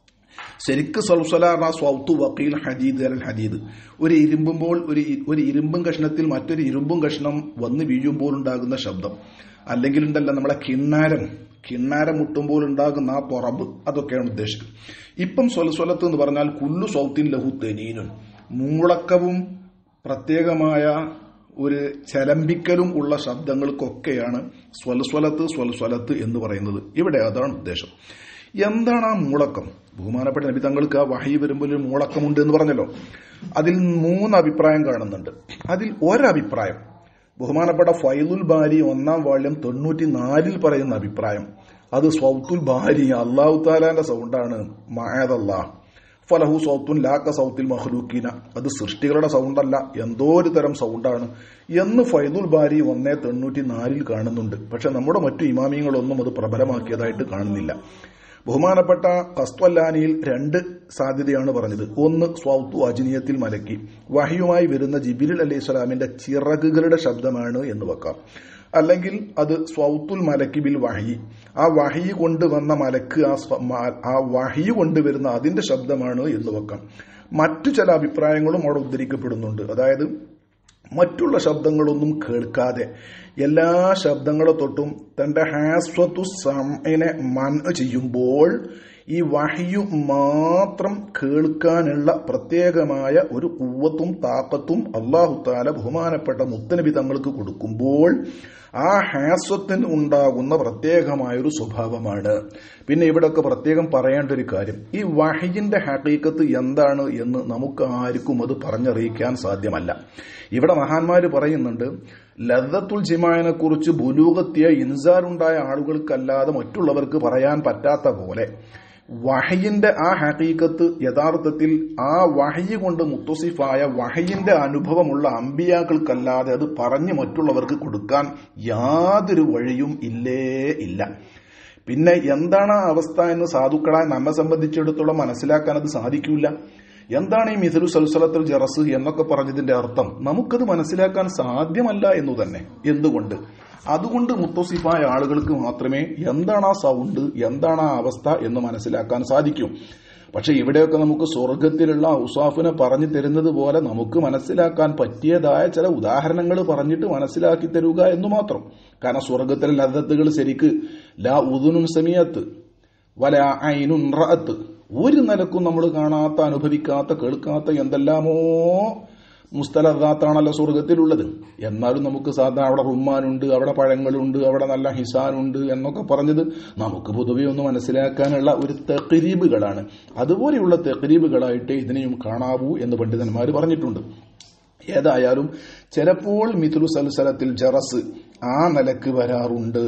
ശരിക്ക് സ്വൽസലാർണ സ്വൗത്തു വക്കീൽ ഹദീദ് അൽ ഹദീദ് ഒരു ഇരുമ്പുമ്പോൾ ഒരു ഒരു ഇരുമ്പും കഷ്ണത്തിൽ മറ്റൊരു ഇരുമ്പും കഷ്ണം വന്ന് വീഴുമ്പോൾ ഉണ്ടാകുന്ന ശബ്ദം അല്ലെങ്കിൽ ഉണ്ടല്ല നമ്മളെ കിണ്ണാരം കിണ്ണാരം മുട്ടുമ്പോൾ ഉണ്ടാകുന്ന ആ തുറബ് അതൊക്കെയാണ് ഉദ്ദേശിക്കുന്നത് ഇപ്പം സ്വലസ്വലത്ത് എന്ന് പറഞ്ഞാൽ കുല്ലു സൗത്തിൻ ലഹു തെനീനും മൂളക്കവും പ്രത്യേകമായ ഒരു ചലമ്പിക്കലും ഉള്ള ശബ്ദങ്ങൾക്കൊക്കെയാണ് സ്വലസ്വലത്ത് സ്വലസ്വലത്ത് എന്ന് പറയുന്നത് ഇവിടെ അതാണ് ഉദ്ദേശം എന്താണ് ആ മൂളക്കം ബഹുമാനപ്പെട്ട നബി തങ്ങൾക്ക് ആ വഹി വരുമ്പോൾ ഒരു മൂളക്കമുണ്ട് എന്ന് പറഞ്ഞല്ലോ അതിൽ മൂന്ന് അഭിപ്രായം കാണുന്നുണ്ട് അതിൽ ഒരഭിപ്രായം ബഹുമാനപ്പെട്ട ഫൈലുൽ ബാരി ഒന്നാം വാള്യം തൊണ്ണൂറ്റി നാലിൽ പറയുന്ന അഭിപ്രായം അത് സ്വത്തുൽ ബാരി അള്ളാഹു താലാന്റെ സൗണ്ടാണ് മായതല്ലാ ഫലഹു സൗത്തുൻ ലാക്ക സൗത്തിൽ മഹ്ലൂക്കീന അത് സൃഷ്ടികളുടെ സൗണ്ടല്ല എന്തോ ഒരു തരം സൗണ്ടാണ് എന്ന് ഫൈദുൽ ബാരി ഒന്നേ തൊണ്ണൂറ്റി നാലിൽ കാണുന്നുണ്ട് പക്ഷെ നമ്മുടെ മറ്റു ഇമാമിയങ്ങളൊന്നും അത് പ്രബലമാക്കിയതായിട്ട് കാണുന്നില്ല ബഹുമാനപ്പെട്ട കസ്ത്വല്ലാനിയിൽ രണ്ട് സാധ്യതയാണ് പറഞ്ഞത് ഒന്ന് സ്വൗത്തു അജിനിയത്തിൽ മലക്കി വഹിയുമായി വരുന്ന ജിബിരിൽ അലൈഹി സ്വലാമിന്റെ ചിറകുകളുടെ ശബ്ദമാണ് എന്ന് വെക്കാം അല്ലെങ്കിൽ അത് സ്വൗത്തുൽ മലക്കി ബിൽ വഹി ആ വഹി കൊണ്ടുവന്ന മലക്ക് ആ സ്വ- മ- ആ വഹി കൊണ്ടുവരുന്ന അതിന്റെ ശബ്ദമാണ് എന്ന് വെക്കാം മറ്റു ചില അഭിപ്രായങ്ങളും അവിടെ ഉദ്ധരിക്കപ്പെടുന്നുണ്ട് അതായത് മറ്റുള്ള ശബ്ദങ്ങളൊന്നും കേൾക്കാതെ എല്ലാ ശബ്ദങ്ങളെ തൊട്ടും തന്റെ ഹാസ്വത്തു സമനെ മൻ ചെയ്യുമ്പോൾ ഈ വഹിയു മാത്രം കേൾക്കാനുള്ള പ്രത്യേകമായ ഒരു കുവ്വത്തും താക്കത്തും അള്ളാഹു താല ബഹുമാനപ്പെട്ട മുത്തനബി തങ്ങൾക്ക് കൊടുക്കുമ്പോൾ ആ ഹാസ്വത്തിന് ഉണ്ടാകുന്ന പ്രത്യേകമായ ഒരു സ്വഭാവമാണ് പിന്നെ ഇവിടെയൊക്കെ പ്രത്യേകം പറയേണ്ട ഒരു കാര്യം ഈ വഹിജിന്റെ ഹക്കീക്കത്ത് എന്താണ് എന്ന് നമുക്ക് ആർക്കും അത് പറഞ്ഞറിയിക്കാൻ സാധ്യമല്ല ഇവിടെ മഹാന്മാര് പറയുന്നുണ്ട് ലദ്ദത്തുൽ ജിമാനെ കുറിച്ച് ബുലൂകത്തിയ ഇൻസാറുണ്ടായ ആളുകൾക്കല്ലാതെ മറ്റുള്ളവർക്ക് പറയാൻ പറ്റാത്ത പോലെ വഹയിന്റെ ആ ഹക്കീക്കത്ത് യഥാർത്ഥത്തിൽ ആ വഹയി കൊണ്ട് മുത്തസിഫായ വഹയിന്റെ അനുഭവമുള്ള അമ്പിയാക്കൾക്കല്ലാതെ അത് പറഞ്ഞ് മറ്റുള്ളവർക്ക് കൊടുക്കാൻ യാതൊരു വഴിയും ഇല്ലേ ഇല്ല പിന്നെ എന്താണ് ആ അവസ്ഥ എന്ന് സാധുക്കളായ നമ്മെ സംബന്ധിച്ചിടത്തോളം മനസ്സിലാക്കാൻ അത് സാധിക്കില്ല എന്താണ് ഈ മിഥുലു സൽസലത്തുൽ ജറസ് എന്നൊക്കെ പറഞ്ഞതിന്റെ അർത്ഥം നമുക്കത് മനസ്സിലാക്കാൻ സാധ്യമല്ല എന്നു തന്നെ എന്തുകൊണ്ട് അതുകൊണ്ട് മുത്തസിഫായ ആളുകൾക്ക് മാത്രമേ എന്താണ് ആ സൗണ്ട് എന്താണ് ആ അവസ്ഥ എന്ന് മനസ്സിലാക്കാൻ സാധിക്കൂ പക്ഷെ ഇവിടെയൊക്കെ നമുക്ക് സ്വർഗത്തിലുള്ള ഔസാഫിനെ പറഞ്ഞു തരുന്നത് പോലെ നമുക്ക് മനസ്സിലാക്കാൻ പറ്റിയതായ ചില ഉദാഹരണങ്ങൾ പറഞ്ഞിട്ട് മനസ്സിലാക്കി തരുക എന്ന് മാത്രം കാരണം സ്വർഗത്തിലെ ലദ്ദത്തുകൾ ശരിക്ക് ലാ ഉദുനുൻ സമീയത്ത് വല ഐനുൻ റഅത്ത് ഒരു നിലക്കും നമ്മൾ കാണാത്ത അനുഭവിക്കാത്ത കേൾക്കാത്ത എന്തെല്ലാമോ മുസ്തലദാത്താണല്ലോ സ്വർഗത്തിലുള്ളത് എന്നാലും നമുക്ക് സാധാരണ അവിടെ റുമ്മാനുണ്ട് അവിടെ പഴങ്ങളുണ്ട് അവിടെ നല്ല ഹിസാനുണ്ട് എന്നൊക്കെ പറഞ്ഞത് നമുക്ക് പൊതുവെ ഒന്ന് മനസ്സിലാക്കാനുള്ള ഒരു തെക്കരീബുകളാണ് അതുപോലെയുള്ള തെക്കരീബുകളായിട്ട് ഇതിനെയും കാണാവൂ എന്ന് പണ്ഡിതന്മാർ പറഞ്ഞിട്ടുണ്ട് ഏതായാലും ചിലപ്പോൾ മിഥുലു സൽസലത്തിൽ ജറസ് ആ നിലക്ക് വരാറുണ്ട്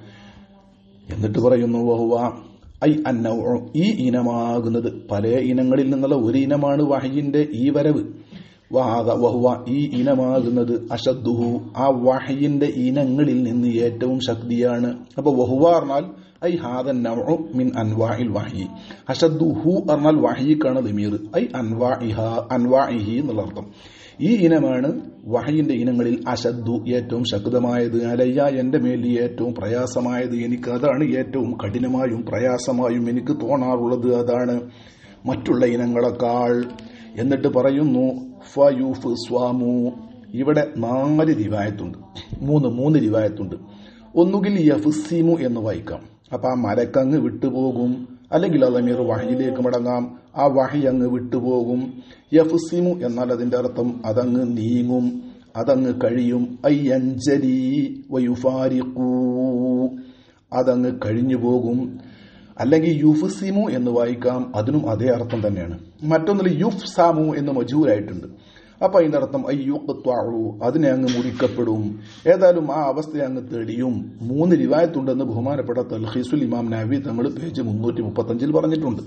എന്നിട്ട് പറയുന്നു വഹുവ ഐ അന്നൗ ഈ ഇനമാകുന്നത് പല ഇനങ്ങളിൽ നിന്നുള്ള ഒരു ഇനമാണ് വഹയിന്റെ ഈ വരവ് വാഹ വഹുവ ഈ ഇനമാകുന്നത് അഷദ്ദുഹു ആ വഹയിന്റെ ഇനങ്ങളിൽ നിന്ന് ഏറ്റവും ശക്തിയാണ് അപ്പൊ വഹുവ പറഞ്ഞാൽ ഐ ഹാദൻ നൗഉ മിൻ അൻവാഇൽ വഹി അഷദ്ദുഹു പറഞ്ഞാൽ വഹിക്കാണ് ദമീർ ഐ അൻവാഇഹ അൻവാഇഹി എന്നുള്ള അർത്ഥം ഈ ഇനമാണ് വഹയിന്റെ ഇനങ്ങളിൽ അശദ്ദു ഏറ്റവും ശക്തമായത് അലയ്യ എന്റെ മേൽ ഏറ്റവും പ്രയാസമായത് എനിക്ക് അതാണ് ഏറ്റവും കഠിനമായും പ്രയാസമായും എനിക്ക് തോന്നാറുള്ളത് അതാണ് മറ്റുള്ള ഇനങ്ങളെക്കാൾ എന്നിട്ട് പറയുന്നു ഫയൂഫ് സ്വാമു ഇവിടെ നാല് റിവായത്തുണ്ട് മൂന്ന് മൂന്ന് റിവായത്തുണ്ട് ഒന്നുകിൽ യഫുസീമു എന്ന് വായിക്കാം അപ്പൊ ആ മലക്കങ്ങ് വിട്ടുപോകും അല്ലെങ്കിൽ അലമീർ വഹയിലേക്ക് മടങ്ങാം ആ വഹി അങ്ങ് വിട്ടുപോകും യഫുസിമു എന്നാൽ അതിന്റെ അർത്ഥം അതങ്ങ് നീങ്ങും അതങ്ങ് കഴിയും അയ്യഞ്ചലി വയുഫാരിക്കൂ അതങ്ങ് കഴിഞ്ഞു പോകും അല്ലെങ്കിൽ യുഫ്സിമു എന്ന് വായിക്കാം അതിനും അതേ അർത്ഥം തന്നെയാണ് മറ്റൊന്നിൽ യുഫ് സാമു എന്ന് മജൂരായിട്ടുണ്ട് അപ്പൊ അതിന്റെ അർത്ഥം അയ്യൂക്കത്വാഴു അതിനെ അങ്ങ് മുറിക്കപ്പെടും ഏതായാലും ആ അവസ്ഥയെ അങ്ങ് തെളിയും മൂന്ന് റിവായത്തുണ്ടെന്ന് ബഹുമാനപ്പെട്ട തൽഹീസുൽ ഇമാം നബി തങ്ങൾ പേജ് മുന്നൂറ്റി മുപ്പത്തഞ്ചിൽ പറഞ്ഞിട്ടുണ്ട്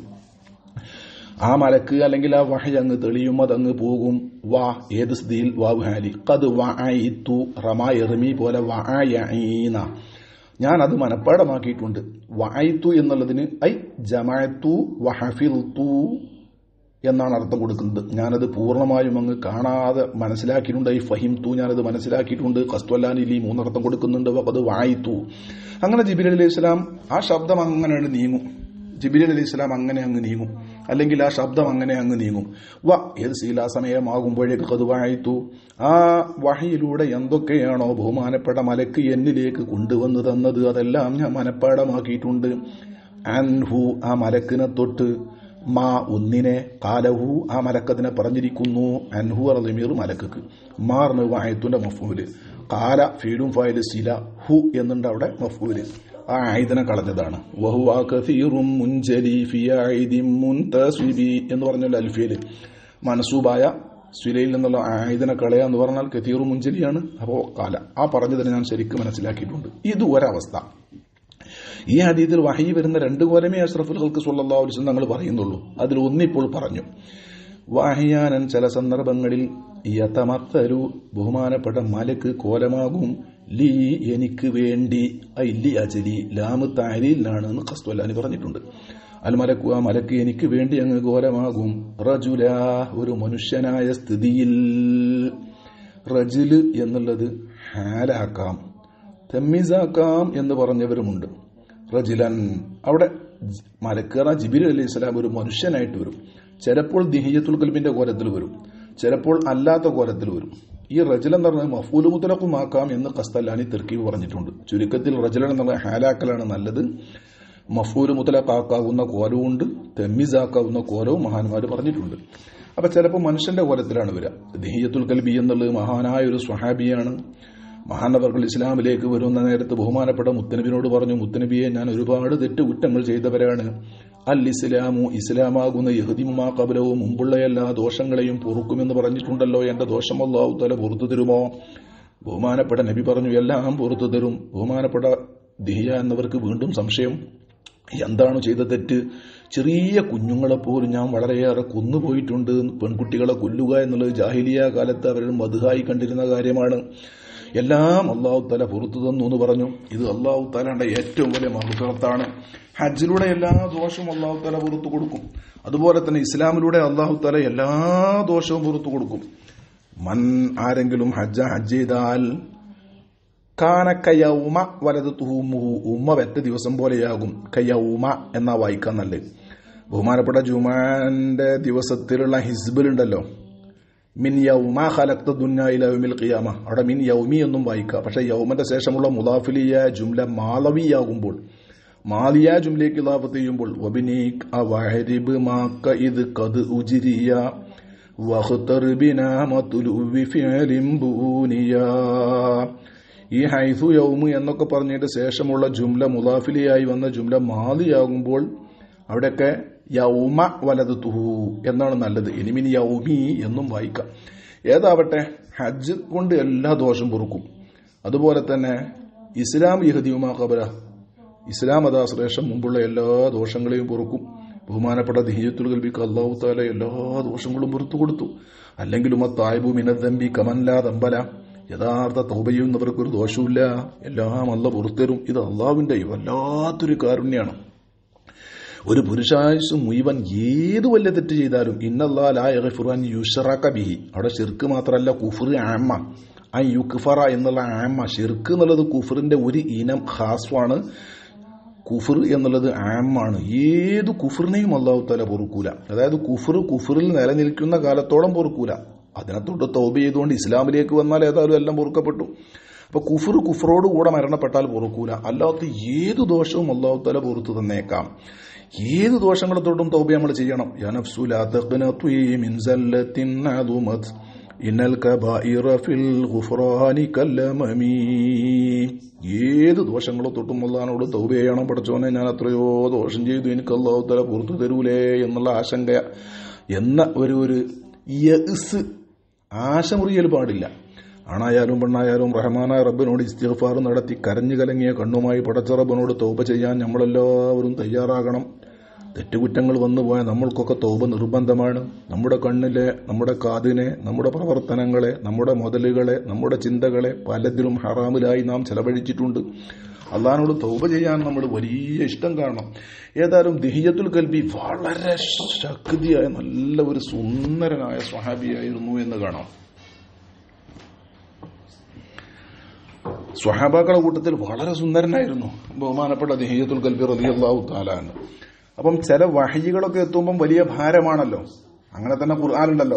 ആ മലക്ക് അല്ലെങ്കിൽ ആ വഹ അങ്ങ് തെളിയും അതങ്ങ് പോകും വാ ഏത് സ്ഥിതിയിൽ വാവ് ഹാലി കത് വഅയിത്തു റമാ എറിമി പോലെ വഅയീന ഞാൻ അത് മനഃപ്പാടമാക്കിയിട്ടുണ്ട് വഅയിത്തു എന്നുള്ളതിന് ഐ ജമാഅത്തു വഹഫിൽത്തു എന്നാണ് അർത്ഥം കൊടുക്കുന്നത് ഞാനത് പൂർണ്ണമായും അങ്ങ് കാണാതെ മനസ്സിലാക്കിയിട്ടുണ്ട് ഈ ഫഹിം തൂ ഞാനത് മനസ്സിലാക്കിയിട്ടുണ്ട് കസ്ത്വല്ലാനിൽ ഈ മൂന്നർത്ഥം കൊടുക്കുന്നുണ്ട് അത് വായിത്തു അങ്ങനെ ജിബിൽ അലൈഹി ഇസ്ലാം ആ ശബ്ദം അങ്ങനെ നീങ്ങും ജിബിലി അലൈഹി ഇസ്ലാം അങ്ങനെ അങ്ങ് നീങ്ങും അല്ലെങ്കിൽ ആ ശബ്ദം അങ്ങനെ അങ്ങ് നീങ്ങും വ ഏത് ശീലാ സമയമാകുമ്പോഴേക്ക് അത് വായിത്തു ആ വഹിയിലൂടെ എന്തൊക്കെയാണോ ബഹുമാനപ്പെട്ട മലക്ക് എന്നിലേക്ക് കൊണ്ടുവന്ന് തന്നത് അതെല്ലാം ഞാൻ മനഃപ്പാടമാക്കിയിട്ടുണ്ട് അൻഹു ആ മലക്കിനെ തൊട്ട് മാ ഒന്നിനെ കാലഹു ആ മലക്കതിനെ പറഞ്ഞിരിക്കുന്നു അൻഹു അറലിമീർ മലക്ക് മാറിന് വായത്തുന്റെ മഫൂല് കാല ഫീലും ഫയല് സില ഹു എന്നുണ്ട് അവിടെ മഫൂല് ആ ആയുധനെ കളഞ്ഞതാണ് വഹുവ കസീറും മുൻജലി ഫി ആയിദിൻ മുൻതസ്വിബി എന്ന് പറഞ്ഞല്ലോ അൽഫിയല് മനസൂബായ സ്വിലയിൽ നിന്നുള്ള ആയുധനെ കളയ എന്ന് പറഞ്ഞാൽ കഥീറു മുഞ്ചലിയാണ് അപ്പോ കാല ആ പറഞ്ഞതിനെ ഞാൻ ശരിക്കും മനസ്സിലാക്കിയിട്ടുണ്ട് ഇത് ഒരവസ്ഥ ഈ ഹദീത്തിൽ വഹി വരുന്ന രണ്ട് കോലമേ അഷ്റഫുൽ ഹൽക്ക് സല്ലല്ലാഹു അലൈഹി വസല്ലം ഞങ്ങൾ പറയുന്നുള്ളൂ അതിൽ ഒന്നിപ്പോൾ പറഞ്ഞു വാഹിയാനൻ ചില സന്ദർഭങ്ങളിൽ യതമത്തരു ബഹുമാനപ്പെട്ട മലക്ക് കോലമാകും ലീ എനിക്ക് വേണ്ടി ഐ ലി അജലി ലാമ് താരീലിനാണ് എന്ന് ഖസ്തുല്ലാനി പറഞ്ഞിട്ടുണ്ട് അൽ മലക്കു ആ മലക്ക് എനിക്ക് വേണ്ടി അങ്ങ് കോലമാകും റജുല ഒരു മനുഷ്യനായ സ്ഥിതിയിൽ റജുല് എന്നുള്ളത് ഹാലാക്കാം തെമ്മിസാക്കാം എന്ന് പറഞ്ഞവരുമുണ്ട് റജിലൻ അവിടെ മലക്കേറ ജിബിർ അലൈഹി സ്വലാം ഒരു മനുഷ്യനായിട്ട് വരും ചിലപ്പോൾ ദിഹിയത്തുൽ കൽബിന്റെ കോലത്തിൽ വരും ചിലപ്പോൾ അല്ലാത്ത കോലത്തിൽ വരും ഈ റജൽ എന്ന് പറഞ്ഞാൽ മഫൂല് മുത്തലക്കുമാക്കാം എന്ന് കസ്തല്ലാനി തെർക്കീവ് പറഞ്ഞിട്ടുണ്ട് ചുരുക്കത്തിൽ റജലൻ എന്ന് പറഞ്ഞാൽ ഹാലാക്കലാണ് നല്ലത് മഫൂല് മുത്തലക്കാക്കാവുന്ന കോലവുമുണ്ട് തെമ്മിസാക്കാവുന്ന കോലവും മഹാന്മാർ പറഞ്ഞിട്ടുണ്ട് അപ്പൊ ചിലപ്പോൾ മനുഷ്യന്റെ കോലത്തിലാണ് വരിക ദിഹിയത്തുൽ കൽബി എന്നുള്ളത് മഹാനായ ഒരു സ്വഹാബിയാണ് മഹാനവർകൾ ഇസ്ലാമിലേക്ക് വരുന്ന നേരത്ത് ബഹുമാനപ്പെട്ട മുത്തനബിനോട് പറഞ്ഞു മുത്തനബിയെ ഞാൻ ഒരുപാട് തെറ്റുകുറ്റങ്ങൾ ചെയ്തവരാണ് അൽ ഇസ്ലാമു ഇസ്ലാമാകുന്ന യഹദിമുമാ കബലവും മുമ്പുള്ള എല്ലാ ദോഷങ്ങളെയും പൊറുക്കുമെന്ന് പറഞ്ഞിട്ടുണ്ടല്ലോ എന്റെ ദോഷം അല്ലാഹു തല പുറത്തു തരുമോ ബഹുമാനപ്പെട്ട നബി പറഞ്ഞു എല്ലാം പുറത്തു തരും ബഹുമാനപ്പെട്ട ദിഹിയ എന്നവർക്ക് വീണ്ടും സംശയം എന്താണ് ചെയ്ത തെറ്റ് ചെറിയ കുഞ്ഞുങ്ങളെ പോലും ഞാൻ വളരെയേറെ കൊന്നുപോയിട്ടുണ്ട് പെൺകുട്ടികളെ കൊല്ലുക എന്നുള്ളത് ജാഹിലിയ കാലത്ത് അവരുടെ മധുഹായി കണ്ടിരുന്ന കാര്യമാണ് എല്ലാം അള്ളാഹു തല പുറത്തു തന്നു എന്ന് പറഞ്ഞു ഇത് അള്ളാഹു തലയുടെ ഏറ്റവും വലിയ മഹത്വത്താണ് ഹജ്ജിലൂടെ എല്ലാ ദോഷവും അള്ളാഹു തല പുറത്തു കൊടുക്കും അതുപോലെ തന്നെ ഇസ്ലാമിലൂടെ അള്ളാഹു തല എല്ലാ ദോഷവും പുറത്തു കൊടുക്കും മൻ ആരെങ്കിലും ഹജ്ജ ഹജ്ജ് ചെയ്താൽ കാന കയൗമ വലത് തുഹുമുഹു ഉമ്മ വെറ്റ ദിവസം പോലെയാകും കയൗമ എന്നാ വായിക്കാൻ നല്ലത് ബഹുമാനപ്പെട്ട ജുമാന്റെ ദിവസത്തിലുള്ള ഹിസ്ബിലുണ്ടല്ലോ മിൻ യൗമ ഖലക്ത ദുന്യയില യൗമിൽ ഖിയാമ അവിടെ മിൻ യൗമി എന്നും വായിക്കുക പക്ഷെ യൗമന്റെ ശേഷമുള്ള മുദാഫിലിയ ജുംല മാലവിയാകുമ്പോൾ മാലിയ ജുംലേക്ക് ഇലാഫത്ത് ചെയ്യുമ്പോൾ വബിനീക് അവഹരിബ് മാക്ക ഇത് കത് ഉജിരിയ വഖ്തർ ബിനാമത്തുലുവി ഫിഅലിൻ ബൂനിയ ഈ ഹൈസു യൗമു എന്നൊക്കെ പറഞ്ഞിട്ട് ശേഷമുള്ള ജുംല മുലാഫിലിയായി വന്ന ജുംല മാലിയാകുമ്പോൾ അവിടെയൊക്കെ യൗമ വലത് തുഹു എന്നാണ് നല്ലത് ഇനിമിനി യൗമി എന്നും വായിക്കാം ഏതാവട്ടെ ഹജ്ജ് കൊണ്ട് എല്ലാ ദോഷം പൊറുക്കും അതുപോലെ തന്നെ ഇസ്ലാം യഹദിയുമാ ഖബര ഇസ്ലാം അതാശ്രേഷം മുമ്പുള്ള എല്ലാ ദോഷങ്ങളെയും പൊറുക്കും ബഹുമാനപ്പെട്ട ദീയത്തുൽ കൽബിക്ക് അള്ളാഹു താല എല്ലാ ദോഷങ്ങളും പുറത്തു കൊടുത്തു അല്ലെങ്കിലും ആ തായ്ബു മിനദ്ദമ്പി കമൻലാ ദമ്പല യഥാർത്ഥ തൗബ ചെയ്യുന്നവർക്കൊരു ദോഷമില്ല എല്ലാം അല്ല പുറത്തരും ഇത് അള്ളാഹുവിന്റെ വല്ലാത്തൊരു കാരുണ്യാണ് ഒരു പുരുഷായുസ് മുഴുവൻ ഏത് വലിയ തെറ്റ് ചെയ്താലും ഇന്നല്ലാൻ യുഷറാക്ക ബിഹി അവിടെ ഷിർക്ക് മാത്രമല്ല കുഫർ ആമ്മ ആ യുക്ഫറ എന്നുള്ള ആമ്മ ഷിർക്ക് എന്നുള്ളത് കുഫറിന്റെ ഒരു ഇനം ഹാസ്വാണ് കുഫർ എന്നുള്ളത് ആമാണ് ഏത് കുഫറിനെയും അള്ളാഹു തല പൊറുക്കൂല അതായത് കുഫർ കുഫറിൽ നിലനിൽക്കുന്ന കാലത്തോളം പൊറുക്കൂല അതിനത്തോട്ട് തൗബ ചെയ്തുകൊണ്ട് ഇസ്ലാമിലേക്ക് വന്നാൽ ഏതായാലും എല്ലാം പൊറുക്കപ്പെട്ടു അപ്പൊ കുഫർ കുഫറോട് കൂടെ മരണപ്പെട്ടാൽ പൊറുക്കൂല അല്ലാത്ത ഏത് ദോഷവും അള്ളാഹു തല പൊറുത്തു തന്നേക്കാം ഏത് ദോഷങ്ങളെ തൊട്ടും തൗബ നമ്മൾ ചെയ്യണം ഇന്നൽ കബായിറ ഫിൽ ഗുഫ്റാനി കല്ലമമീ ഏത് ദോഷങ്ങളെ തൊട്ടും അള്ളഹാനോട് തൗബ ചെയ്യണം പഠിച്ചോനെ ഞാൻ എത്രയോ ദോഷം ചെയ്തു എനിക്ക് അള്ളാഹു തല പുറത്തു തരൂലേ എന്നുള്ള ആശങ്ക എന്ന ഒരു ഒരു യസ് ആശമുറിയൽ പാടില്ല ആണായാലും പെണ്ണായാലും റഹ്മാനായ റബ്ബിനോട് ഇസ്തിഗ്ഫാർ നടത്തി കരഞ്ഞു കലങ്ങിയ കണ്ണുമായി പടച്ച റബ്ബിനോട് തൗബ ചെയ്യാൻ നമ്മളെല്ലാവരും തയ്യാറാകണം തെറ്റുകുറ്റങ്ങൾ വന്നുപോയ നമ്മൾക്കൊക്കെ തൗബ നിർബന്ധമാണ് നമ്മുടെ കണ്ണിലെ നമ്മുടെ കാതിനെ നമ്മുടെ പ്രവർത്തനങ്ങളെ നമ്മുടെ മുതലുകളെ നമ്മുടെ ചിന്തകളെ പലതിലും ഹറാമിലായി നാം ചെലവഴിച്ചിട്ടുണ്ട് അള്ളഹാനോട് തൗബ ചെയ്യാൻ നമ്മൾ വലിയ ഇഷ്ടം കാണണം ഏതായാലും ദിഹിയത്തുൽ കൽബി വളരെ ശക്തിയായ നല്ല ഒരു സുന്ദരനായ സ്വഹാബിയായിരുന്നു എന്ന് കാണാം സ്വഹാബാക്കളുടെ കൂട്ടത്തിൽ വളരെ സുന്ദരനായിരുന്നു ബഹുമാനപ്പെട്ട ദിഹിയത്തുൽ കൽബി റലിയല്ലാഹു താലാണ് അപ്പം ചില വഹയികളൊക്കെ എത്തുമ്പം വലിയ ഭാരമാണല്ലോ അങ്ങനെ തന്നെ ഖുർആാനുണ്ടല്ലോ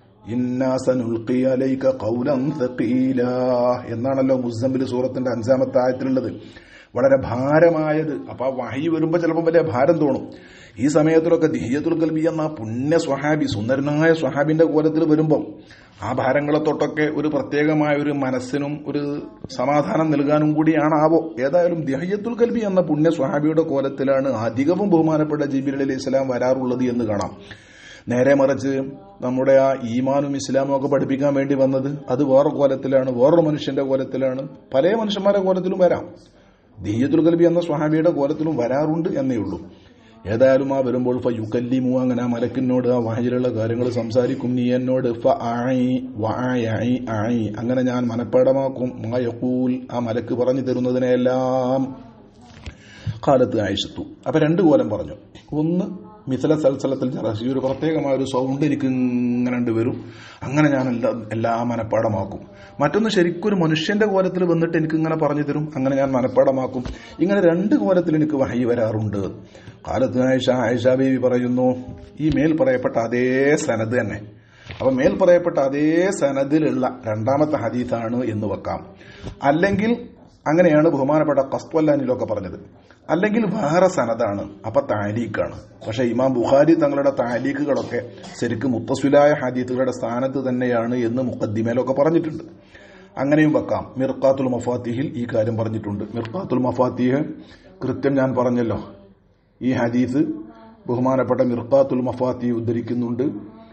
എന്നാണല്ലോ മുസമ്മിൽ സൂറത്തിന്റെ അഞ്ചാമത്തെ ആയത്തിലുള്ളത് വളരെ ഭാരമായത് അപ്പൊ ആ വഹി വരുമ്പോൾ ചിലപ്പോൾ വലിയ ഭാരം തോന്നും ഈ സമയത്തിലൊക്കെ ദിഹിയത്തുൽ കൽബി എന്ന പുണ്യ സ്വഹാബി സുന്ദരനായ സ്വഹാബിന്റെ കോലത്തിൽ വരുമ്പം ആ ഭാരങ്ങളെ തൊട്ടൊക്കെ ഒരു പ്രത്യേകമായ ഒരു മനസ്സിനും ഒരു സമാധാനം നൽകാനും കൂടിയാണ് ആവോ ഏതായാലും ദിഹയ്യത്തുൽ കൽബി എന്ന പുണ്യ സ്വഹാബിയുടെ കോലത്തിലാണ് അധികവും ബഹുമാനപ്പെട്ട ജിബിർ അലി ഇസ്ലാം വരാറുള്ളത് എന്ന് കാണാം നേരെ മറിച്ച് നമ്മുടെ ആ ഈമാനും ഇസ്ലാമും ഒക്കെ പഠിപ്പിക്കാൻ വേണ്ടി വന്നത് അത് വേറെ കോലത്തിലാണ് വേറൊരു മനുഷ്യന്റെ കോലത്തിലാണ് പല മനുഷ്യന്മാരുടെ കോലത്തിലും വരാം ദിഹിയത്തുൽ കൽബി എന്ന സ്വഹാബിയുടെ കോലത്തിലും വരാറുണ്ട് എന്നേ ഉള്ളൂ ഏതായാലും ആ വരുമ്പോൾ ഫ യുക്കല്ലിമു അങ്ങനെ ആ മലക്കിനോട് ആ വാഹിലുള്ള കാര്യങ്ങൾ സംസാരിക്കും നീ എന്നോട് ഫ ആയി വായി ആയി അങ്ങനെ ഞാൻ മനഃപ്പാടമാക്കും മാ യഖൂൽ ആ മലക്ക് പറഞ്ഞു തരുന്നതിനെല്ലാം കാലത്ത് ആയിഷത്തു അപ്പൊ രണ്ട് കോലം പറഞ്ഞു ഒന്ന് മിഥല സൽസലത്തിൽ ജറഹി ഒരു പ്രത്യേകമായ ഒരു സൗണ്ട് എനിക്ക് ഇങ്ങനെ ഉണ്ട് വരും അങ്ങനെ ഞാൻ എല്ലാ എല്ലാം മനഃപ്പാടമാക്കും മറ്റൊന്ന് ശരിക്കും ഒരു മനുഷ്യന്റെ കോലത്തിൽ വന്നിട്ട് എനിക്ക് ഇങ്ങനെ പറഞ്ഞു തരും അങ്ങനെ ഞാൻ മനഃപ്പാടമാക്കും ഇങ്ങനെ രണ്ട് കോലത്തിൽ എനിക്ക് വഹി വരാറുണ്ട് കാലത്ത് ആയിഷ ആയിഷ ബേബി പറയുന്നു ഈ മേൽ പറയപ്പെട്ട അതേ സനത് തന്നെ അപ്പൊ മേൽ പറയപ്പെട്ട അതേ സനദിലുള്ള രണ്ടാമത്തെ ഹദീസാണ് എന്ന് വെക്കാം അല്ലെങ്കിൽ അങ്ങനെയാണ് ബഹുമാനപ്പെട്ട കസ്ത്വല്ലാനിലൊക്കെ പറഞ്ഞത് അല്ലെങ്കിൽ വേറെ സനതാണ് അപ്പൊ താലീക്കാണ് പക്ഷെ ഇമാം ബുഖാരി തങ്ങളുടെ താലീക്കുകളൊക്കെ ശരിക്കും മുത്തസുലായ ഹദീത്തുകളുടെ സ്ഥാനത്ത് തന്നെയാണ് എന്ന് മുഖദ്ദിമേലൊക്കെ പറഞ്ഞിട്ടുണ്ട് അങ്ങനെയും വെക്കാം മിർക്കാത്തുൽ മഫാത്തിഹിൽ ഈ കാര്യം പറഞ്ഞിട്ടുണ്ട് മിർക്കാത്തുൽ മഫാത്തിഹ് കൃത്യം ഞാൻ പറഞ്ഞല്ലോ ഈ ഹദീസ് ബഹുമാനപ്പെട്ട മിർക്കാത്തുൽ മഫാത്തി ഉദ്ധരിക്കുന്നുണ്ട്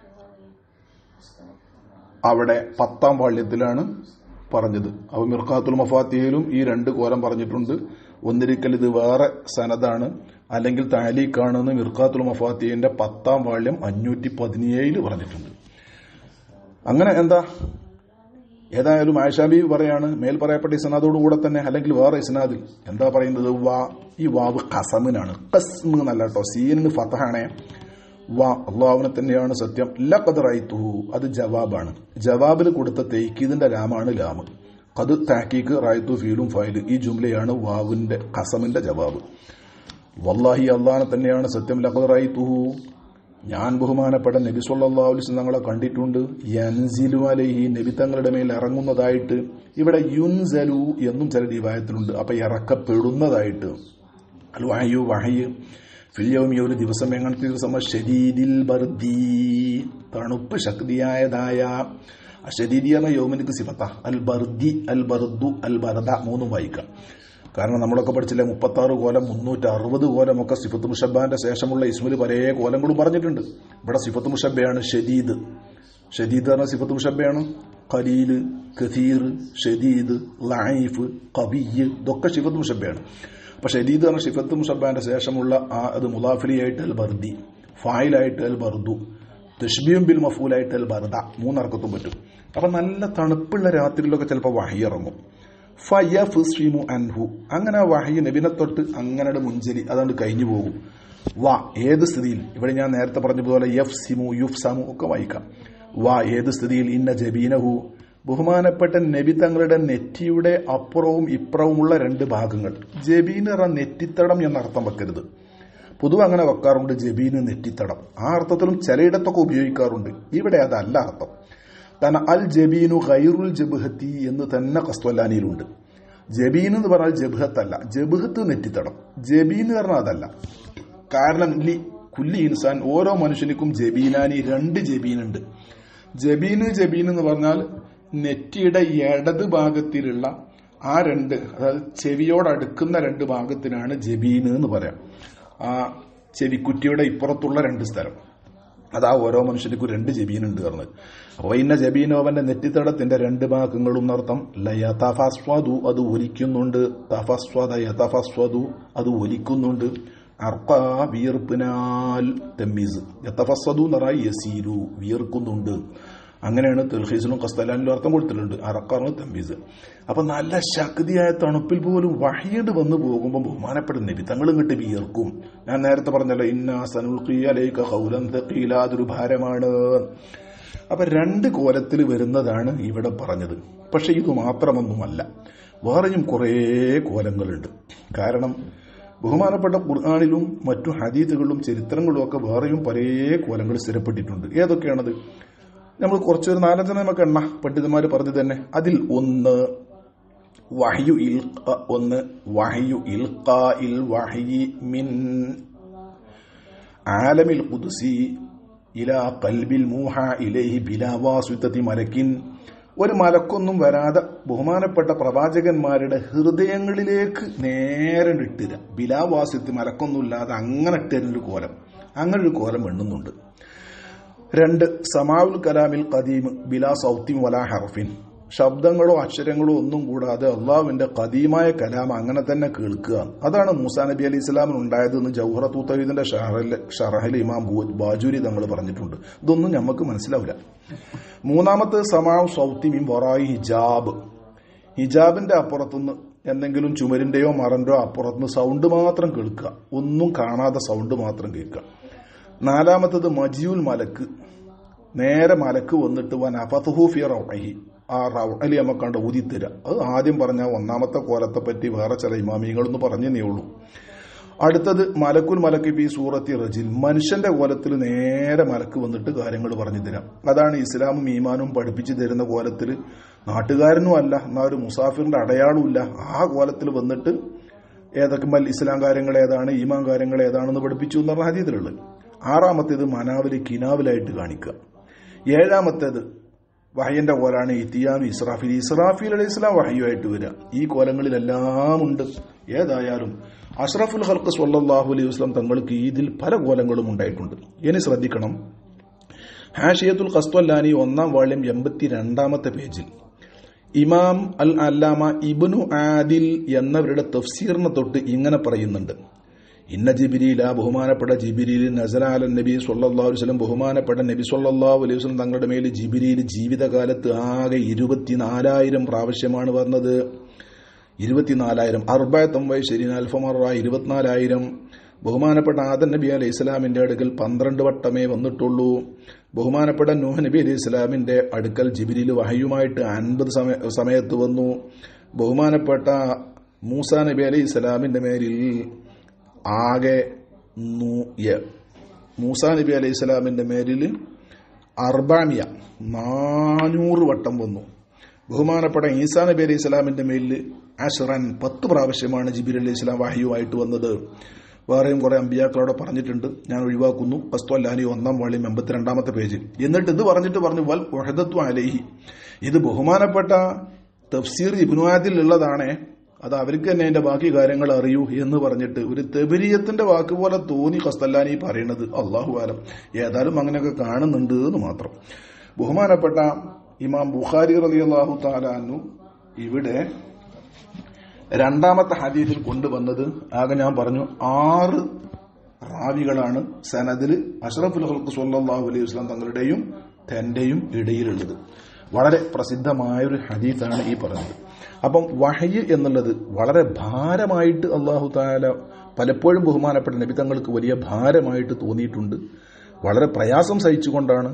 അവിടെ പത്താം പാള്യത്തിലാണ് പറഞ്ഞത് അപ്പോൾ മിർക്കാത്തുൽ മഫാത്തിയിലും ഈ രണ്ട് കോലം പറഞ്ഞിട്ടുണ്ട് ഒന്നിരിക്കൽ ഇത് വേറെ സനദാണ് അല്ലെങ്കിൽ താലീക്കാണെന്ന് മിർക്കാത്തുൽ മഫാത്തിയുടെ പത്താം വാള്യം അഞ്ഞൂറ്റി പതിനേഴില് പറഞ്ഞിട്ടുണ്ട് അങ്ങനെ എന്താ ഏതായാലും ആയിഷാബി പറയാണ് മേൽ പറയപ്പെട്ട ഇസ്നാദോടുകൂടെ തന്നെ അല്ലെങ്കിൽ വേറെ ഇസ്നാദിൽ എന്താ പറയുന്നത് വാ ഈ വാവ് കസമിനാണ് കസ്മ് എന്നല്ല കേട്ടോ സീനിന് ഫതഹാണേ വാ അള്ളാഹുവിനെ തന്നെയാണ് സത്യം ലഖദറൈത്തു അത് ജവാബാണ് ജവാബിൽ കൊടുത്ത തെയ്ക്കീദിന്റെ ലാമാണ് ലാമ് കത് താക്കീക്ക് റായത്തു ഫീലും ഫൈല് ഈ ജുംലയാണ് വാവിന്റെ കസമിന്റെ ജവാബ് വല്ലാഹി അള്ളാഹിനെ തന്നെയാണ് സത്യം ലഖദറൈത്തു ഞാൻ ബഹുമാനപ്പെട്ട നബി സല്ലല്ലാഹു അലൈഹി വസല്ലം തങ്ങളെ കണ്ടിട്ടുണ്ട് യൻസിലു അലൈഹി നബി തങ്ങളുടെ മേൽ ഇറങ്ങുന്നതായിട്ട് ഇവിടെ യുൻസലു എന്നും ചില രീവായത്തിലുണ്ട് അപ്പൊ ഇറക്കപ്പെടുന്നതായിട്ട് അൽ വഹയു വഹയ് ഫില്യവും ഈ ഒരു ദിവസം എങ്ങനത്തെ ദിവസം ഷരീദിൽ ബർദി തണുപ്പ് ശക്തിയായതായ ഷരീദി എന്ന യോമിനിക്ക് സിഫത്ത അൽ ബർദി അൽ ബർദു അൽ ബർദ മൂന്നും വായിക്കാം കാരണം നമ്മളൊക്കെ പഠിച്ചില്ലേ മുപ്പത്തി ആറ് കോലം മുന്നൂറ്റി അറുപത് കോലമൊക്കെ സിഫത്ത് മുഷബാന്റെ ശേഷമുള്ള ഇസ്മിൽ പല കോലങ്ങളും പറഞ്ഞിട്ടുണ്ട് ഇവിടെ സിഫത്ത് മുഷബയാണ് ഷദീദ് ഷദീദ് പറഞ്ഞ സിഫത്ത് മുഷബയാണ് ഖലീല് കഥീർ ഷദീദ് ലൈഫ് കബിയ് ഇതൊക്കെ സിഫത്ത് മുഷബയാണ് അപ്പൊ ഷദീദ് പറഞ്ഞ സിഫത്ത് മുഷബാന്റെ ശേഷമുള്ള ആ അത് മുലാഫിലിയായിട്ട് അൽ ബർദി ഫായിലായിട്ട് അൽ ബർദു തഷ്ബിയും ബിൽ മഫൂലായിട്ട് അൽ ബർദ മൂന്നർക്കത്തും പറ്റും അപ്പൊ നല്ല തണുപ്പുള്ള രാത്രിയിലൊക്കെ ചിലപ്പോൾ വഹി ഇറങ്ങും ഫയഫ്സ്ഫിമു അൻഹു അങ്ങനെ ആ വഹി നബിനെ തൊട്ട് അങ്ങനെ മുഞ്ചലി അതുകൊണ്ട് കഴിഞ്ഞു പോകും വാ ഏത് സ്ഥിതിയിൽ ഇവിടെ ഞാൻ നേരത്തെ പറഞ്ഞതുപോലെ യഫ് സിമു യുഫ് സമു ഒക്കെ വായിക്കാം വാ ഏത് സ്ഥിതിയിൽ ഇന്ന ജബീനഹു ബഹുമാനപ്പെട്ട നബി തങ്ങളുടെ നെറ്റിയുടെ അപ്പുറവും ഇപ്പുറവുമുള്ള രണ്ട് ഭാഗങ്ങൾ ജബീൻ എറ നെറ്റിത്തടം എന്നർത്ഥം വെക്കരുത് പൊതുവെ അങ്ങനെ വെക്കാറുണ്ട് ജബീന് നെറ്റിത്തടം ആ അർത്ഥത്തിലും ചിലയിടത്തൊക്കെ ഉപയോഗിക്കാറുണ്ട് ഇവിടെ അതല്ല അർത്ഥം തന അൽ ജബീനു ഖൈറുൽ ജബുഹത്തി എന്ന് തന്നെ കസ്ത്വല്ലാനിയിലുണ്ട് ജബീൻ എന്ന് പറഞ്ഞാൽ ജബുഹത്തല്ല ജബുഹത്ത് നെറ്റിത്തടം ജബീൻ എന്ന് പറഞ്ഞാൽ അതല്ല കാരണം ലി കുല്ലി ഇൻസാൻ ഓരോ മനുഷ്യനിക്കും ജബീനാനി രണ്ട് ജബീനുണ്ട് ജബീന് ജബീൻ എന്ന് പറഞ്ഞാൽ നെറ്റിയുടെ ഇടത് ഭാഗത്തിലുള്ള ആ രണ്ട് അതായത് ചെവിയോടടുക്കുന്ന രണ്ട് ഭാഗത്തിനാണ് ജബീന് എന്ന് പറയാം ആ ചെവിക്കുറ്റിയുടെ ഇപ്പുറത്തുള്ള രണ്ട് സ്ഥലം അതാ ഓരോ മനുഷ്യർക്കും രണ്ട് ജബീനുണ്ട് പറഞ്ഞത് അപ്പൊ ഇന്ന ജബീനോവന്റെ നെറ്റിത്തടത്തിന്റെ രണ്ട് ഭാഗങ്ങളും എന്നർത്ഥം ലയതഫസ്വദു അത് ഒലിക്കുന്നുണ്ട് തഫസ്വദ യതഫസ്വദു അത് ഒലിക്കുന്നുണ്ട് അർക്ക വിയർപ്പിനാൽ തെമ്മീസ് യതഫസ്വദു എന്ന് പറഞ്ഞാൽ യസീരു വിയർക്കുന്നുണ്ട് അങ്ങനെയാണ് തെൽഹീസിലും കസ്തലാനിലും അർത്ഥം കൊടുത്തിട്ടുണ്ട് അറക്കാറിന് തമ്മീസ് അപ്പൊ നല്ല ശക്തിയായ തണുപ്പിൽ പോലും വഹിയത് വന്നു പോകുമ്പോൾ ബഹുമാനപ്പെട്ട നബി തങ്ങളും കിട്ടി വിയർക്കും ഞാൻ നേരത്തെ പറഞ്ഞല്ലോ ഇന്ന സനുൽഖിയലേക്ക് ഹൗലം തഖീല അതൊരു ഭാരമാണ് അപ്പൊ രണ്ട് കോലത്തിൽ വരുന്നതാണ് ഇവിടെ പറഞ്ഞത് പക്ഷെ ഇത് മാത്രമൊന്നുമല്ല വേറെയും കുറേ കോലങ്ങളുണ്ട് കാരണം ബഹുമാനപ്പെട്ട ഖുർആാനിലും മറ്റു ഹദീത്തുകളിലും ചരിത്രങ്ങളിലും ഒക്കെ വേറെയും പല കോലങ്ങൾ സ്ഥിരപ്പെട്ടിട്ടുണ്ട് ഏതൊക്കെയാണത് നമ്മൾ കുറച്ചൊരു നാലഞ്ചെണ്ണം നമുക്ക് എണ്ണ പണ്ഡിതന്മാർ പറഞ്ഞു തന്നെ അതിൽ ഒന്ന് വഹയു ഇൽ ഒന്ന് വഹയു ഇൽഖാ ഇൽ വഹയി മിൻ ആലമിൽ ഖുദ്സി ഇലാ കൽബിൽ മൂഹ ഇലൈഹി ബിലാ വാസുത്തതി മലക്കിൻ ഒരു മലക്കൊന്നും വരാതെ ബഹുമാനപ്പെട്ട പ്രവാചകന്മാരുടെ ഹൃദയങ്ങളിലേക്ക് നേരെ ഇട്ടുക ബിലാവാസ്യത്ത് മലക്കൊന്നുമില്ലാതെ അങ്ങനെ ഇട്ടൊരു കോലം അങ്ങനെ ഒരു കോലം എണ്ണുന്നുണ്ട് രണ്ട് സമാവുൽ കലാമിൽ ഖദീം ബിലാ സൗത്തിം വലാ ഹർഫിൻ ശബ്ദങ്ങളോ അക്ഷരങ്ങളോ ഒന്നും കൂടാതെ അള്ളാഹുവിന്റെ കദീമായ കലാം അങ്ങനെ തന്നെ കേൾക്കുക അതാണ് മൂസാ നബി അലി ഇസ്ലാമിന് ഉണ്ടായതെന്ന് ജൗഹറ തൂത്തവീദിന്റെ ഷറഹൽ ഇമാം ബാജൂരി തങ്ങൾ പറഞ്ഞിട്ടുണ്ട് ഇതൊന്നും നമുക്ക് മനസ്സിലാവില്ല മൂന്നാമത്തെ സമാവ് സൗത്തിമീം വറായി ഹിജാബ് ഹിജാബിന്റെ അപ്പുറത്തുനിന്ന് എന്തെങ്കിലും ചുമരിന്റെയോ മറന്റോ അപ്പുറത്തുനിന്ന് സൗണ്ട് മാത്രം കേൾക്കുക ഒന്നും കാണാതെ സൗണ്ട് മാത്രം കേൾക്കുക നാലാമത്തത് മജിയുൽ മലക്ക് നേരെ മലക്ക് വന്നിട്ട് വൻ അഫത്തുഹൂഫി റൗഹി ആ റൗഹലി നമുക്ക് കണ്ട് ഊതിത്തരാ അത് ആദ്യം പറഞ്ഞ ഒന്നാമത്തെ കോലത്തെ പറ്റി വേറെ ചില ഇമാമികളൊന്ന് പറഞ്ഞേ ഉള്ളൂ അടുത്തത് മലക്കുൽ മലക്ക് ഈ സൂറത്തി റജിൽ മനുഷ്യന്റെ കോലത്തിൽ നേരെ മലക്ക് വന്നിട്ട് കാര്യങ്ങൾ പറഞ്ഞു തരാം അതാണ് ഇസ്ലാമും ഈമാനും പഠിപ്പിച്ചു തരുന്ന കോലത്തിൽ നാട്ടുകാരനും അല്ല എന്നാ ഒരു മുസാഫിറിന്റെ അടയാളമില്ല ആ കോലത്തിൽ വന്നിട്ട് ഏതൊക്കെ മൽ ഇസ്ലാം കാര്യങ്ങൾ ഏതാണ് ഈമാൻ കാര്യങ്ങൾ ഏതാണെന്ന് പഠിപ്പിച്ചു എന്ന് പറഞ്ഞ ഹദീതിലുള്ളത് ആറാമത്തേത് മനാവില് കിനാവിലായിട്ട് കാണിക്കുക ഏഴാമത്തേത് വഹയന്റെ കോലാണ് ഇത്തിയാനു ഇസ്രാഫിൽ ഇസ്രാഫിൽ അലൈഹി ഇസ്ലാം വഹയുമായിട്ട് വരിക ഈ കോലങ്ങളിലെല്ലാം ഉണ്ട് ഏതായാലും അഷ്റഫുൽ ഹൽക്ക് സല്ലാഹു അലൈഹി വസ്ലാം തങ്ങൾക്ക് ഇതിൽ പല കോലങ്ങളും ഉണ്ടായിട്ടുണ്ട് ഇനി ശ്രദ്ധിക്കണം ഹാഷിയത്തുൽ ഖസ്ത്വല്ലാനി ഒന്നാം വാള്യം എൺപത്തി രണ്ടാമത്തെ പേജിൽ ഇമാം അൽ അല്ലാമ ഇബ്നു ആദിൽ എന്നവരുടെ തഫ്സീറിനെ തൊട്ട് ഇങ്ങനെ പറയുന്നുണ്ട് ഇന്ന ജിബിരിയില ബഹുമാനപ്പെട്ട ജിബിരിയിൽ നസലാലൻ നബി സല്ലാ വസ്ലം ബഹുമാനപ്പെട്ട നബി സല്ലാ അലൈഹി വസ്ലം തങ്ങളുടെ മേൽ ജിബിരിയിൽ ജീവിതകാലത്ത് ആകെ ഇരുപത്തിനാലായിരം പ്രാവശ്യമാണ് വന്നത് ഇരുപത്തിനാലായിരം അർബായത്തൊമ്പത് ശരി അൽഫമറ ഇരുപത്തിനാലായിരം ബഹുമാനപ്പെട്ട ആദൻ നബി അലൈഹി ഇസ്ലാമിന്റെ അടുക്കൽ പന്ത്രണ്ട് വട്ടമേ വന്നിട്ടുള്ളൂ ബഹുമാനപ്പെട്ട നൂഹ് നബി അലൈഹി ഇസ്ലാമിന്റെ അടുക്കൽ ജിബിരിയിൽ വഹയുമായിട്ട് അൻപത് സമയത്ത് വന്നു ബഹുമാനപ്പെട്ട മൂസ നബി അലൈഹി ഇസ്ലാമിന്റെ മേലിൽ ആകെ മൂസ നബി അലൈഹി ഇസ്ലാമിന്റെ മേലിൽ അർബാമിയ നാനൂറ് വട്ടം വന്നു ബഹുമാനപ്പെട്ട ഈസാ നബി അലൈഹി ഇസ്ലാമിന്റെ മേലിൽ അഷറൻ പത്ത് പ്രാവശ്യമാണ് ജിബിർ അലൈഹി ഇസ്ലാം വാഹയുമായിട്ട് വന്നത് വേറെയും കുറെ അമ്പിയാക്കളോടെ പറഞ്ഞിട്ടുണ്ട് ഞാൻ ഒഴിവാക്കുന്നു വസ്തു അല്ലാനി ഒന്നാം വാള്യം എൺപത്തിരണ്ടാമത്തെ പേജിൽ എന്നിട്ട് ഇത് പറഞ്ഞിട്ട് പറഞ്ഞു വൽ ഒഹദത്വ അലൈഹി ഇത് ബഹുമാനപ്പെട്ട തഫ്സീർ ഇബ്നുആദിൽ ഉള്ളതാണേ അത് അവർക്ക് തന്നെ അതിന്റെ ബാക്കി കാര്യങ്ങൾ അറിയൂ എന്ന് പറഞ്ഞിട്ട് ഒരു തെബിരിയത്തിന്റെ വാക്ക് പോലെ തോന്നി കസ്തല്ലാനി പറയണത് അള്ളാഹു ആലം ഏതായാലും അങ്ങനെയൊക്കെ കാണുന്നുണ്ട് എന്ന് മാത്രം ബഹുമാനപ്പെട്ട ഇമാം ബുഖാരി റലി അള്ളാഹു താലാനു ഇവിടെ രണ്ടാമത്തെ ഹദീസിൽ കൊണ്ടുവന്നത് ആകെ ഞാൻ പറഞ്ഞു ആറ് റാവികളാണ് സനദിൽ അഷ്റഫുൽ ഹൽക്ക് സല്ലാഹു അലൈഹി വസ്ലാം തങ്ങളുടെയും തന്റെയും ഇടയിലുള്ളത് വളരെ പ്രസിദ്ധമായൊരു ഹദീസാണ് ഈ പറഞ്ഞത് അപ്പം വഹയ് എന്നുള്ളത് വളരെ ഭാരമായിട്ട് അള്ളാഹു താല പലപ്പോഴും ബഹുമാനപ്പെട്ട നബി തങ്ങൾക്ക് വലിയ ഭാരമായിട്ട് തോന്നിയിട്ടുണ്ട് വളരെ പ്രയാസം സഹിച്ചുകൊണ്ടാണ്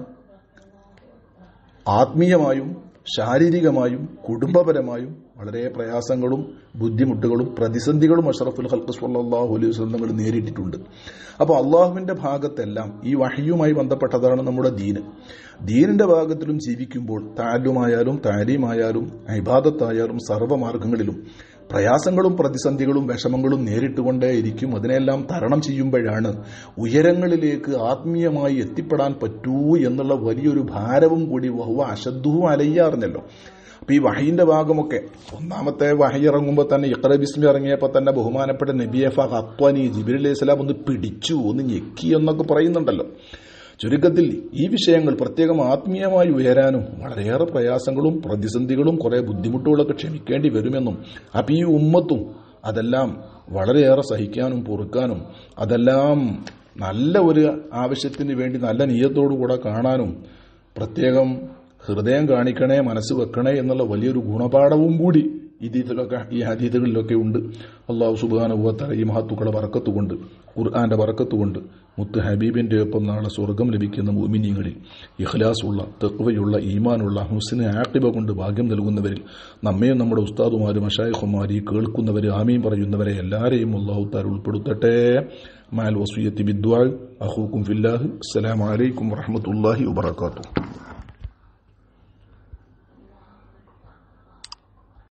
ആത്മീയമായും ശാരീരികമായും കുടുംബപരമായും വളരെ പ്രയാസങ്ങളും ബുദ്ധിമുട്ടുകളും പ്രതിസന്ധികളും അഷറഫുൽ ഹൽക്ക് സല്ലാഹു അലൈഹി വസ്ലങ്ങൾ നേരിട്ടിട്ടുണ്ട് അപ്പോൾ അള്ളാഹുവിന്റെ ഭാഗത്തെല്ലാം ഈ വഹയുമായി ബന്ധപ്പെട്ടതാണ് നമ്മുടെ ദീന് ദീനിന്റെ ഭാഗത്തിലും ജീവിക്കുമ്പോൾ താലുമായാലും താലീമായാലും ഇബാദത്തായാലും സർവ്വമാർഗങ്ങളിലും പ്രയാസങ്ങളും പ്രതിസന്ധികളും വിഷമങ്ങളും നേരിട്ടുകൊണ്ടേയിരിക്കും അതിനെല്ലാം തരണം ചെയ്യുമ്പോഴാണ് ഉയരങ്ങളിലേക്ക് ആത്മീയമായി എത്തിപ്പെടാൻ പറ്റൂ എന്നുള്ള വലിയൊരു ഭാരവും കൂടി വഹുവ അശദ്ധവും അലയ്യാറിഞ്ഞല്ലോ അപ്പൊ ഈ വഹയിന്റെ ഭാഗമൊക്കെ ഒന്നാമത്തെ വഹി ഇറങ്ങുമ്പോൾ തന്നെ ഇഖ്ര ബിസ്മി ഇറങ്ങിയപ്പോൾ തന്നെ ബഹുമാനപ്പെട്ട നബിയഫ അത്വാനി ജിബിർ അലൈഹി സ്വലാം ഒന്ന് പിടിച്ചു ഒന്ന് ഞെക്കി എന്നൊക്കെ പറയുന്നുണ്ടല്ലോ ചുരുക്കത്തിൽ ഈ വിഷയങ്ങൾ പ്രത്യേകം ആത്മീയമായി ഉയരാനും വളരെയേറെ പ്രയാസങ്ങളും പ്രതിസന്ധികളും കുറെ ബുദ്ധിമുട്ടുകളൊക്കെ ക്ഷമിക്കേണ്ടി വരുമെന്നും അപ്പം ഈ ഉമ്മത്തും അതെല്ലാം വളരെയേറെ സഹിക്കാനും പൊറുക്കാനും അതെല്ലാം നല്ല ഒരു ആവശ്യത്തിന് വേണ്ടി നല്ല നീയത്തോടുകൂടെ കാണാനും പ്രത്യേകം ഹൃദയം കാണിക്കണേ മനസ്സ് വെക്കണേ എന്നുള്ള വലിയൊരു ഗുണപാഠവും കൂടി ഇതിലൊക്കെ ഈ ഹദീതുകളിലൊക്കെ ഉണ്ട് അള്ളാഹു സുബാനുഭവത്തല ഈ മഹത്തുക്കളെ വറക്കത്തുകൊണ്ട് ഖുർആാന്റെ വറക്കത്തുകൊണ്ട് മുത്ത് ഹബീബിന്റെ ഒപ്പം നാളെ സ്വർഗം ലഭിക്കുന്ന മുമിനിങ്ങളിൽ ഇഖ്ലാസുള്ള തെക്കുവയുള്ള ഈമാനുള്ള ഹുസിന് ആക്കിബ കൊണ്ട് ഭാഗ്യം നൽകുന്നവരിൽ നമ്മയും നമ്മുടെ ഉസ്താദുമാരും അഷായഖുമാരി കേൾക്കുന്നവർ ആമീൻ പറയുന്നവരെ എല്ലാവരെയും അള്ളാഹു താർ ഉൾപ്പെടുത്തട്ടെ മാൽ വസൂയത്തി ബിദ്വാൾ അഹൂക്കും ഫില്ലാഹ് അസ്സലാമലൈക്കും വറഹമത്തല്ലാഹി വബർക്കാത്തു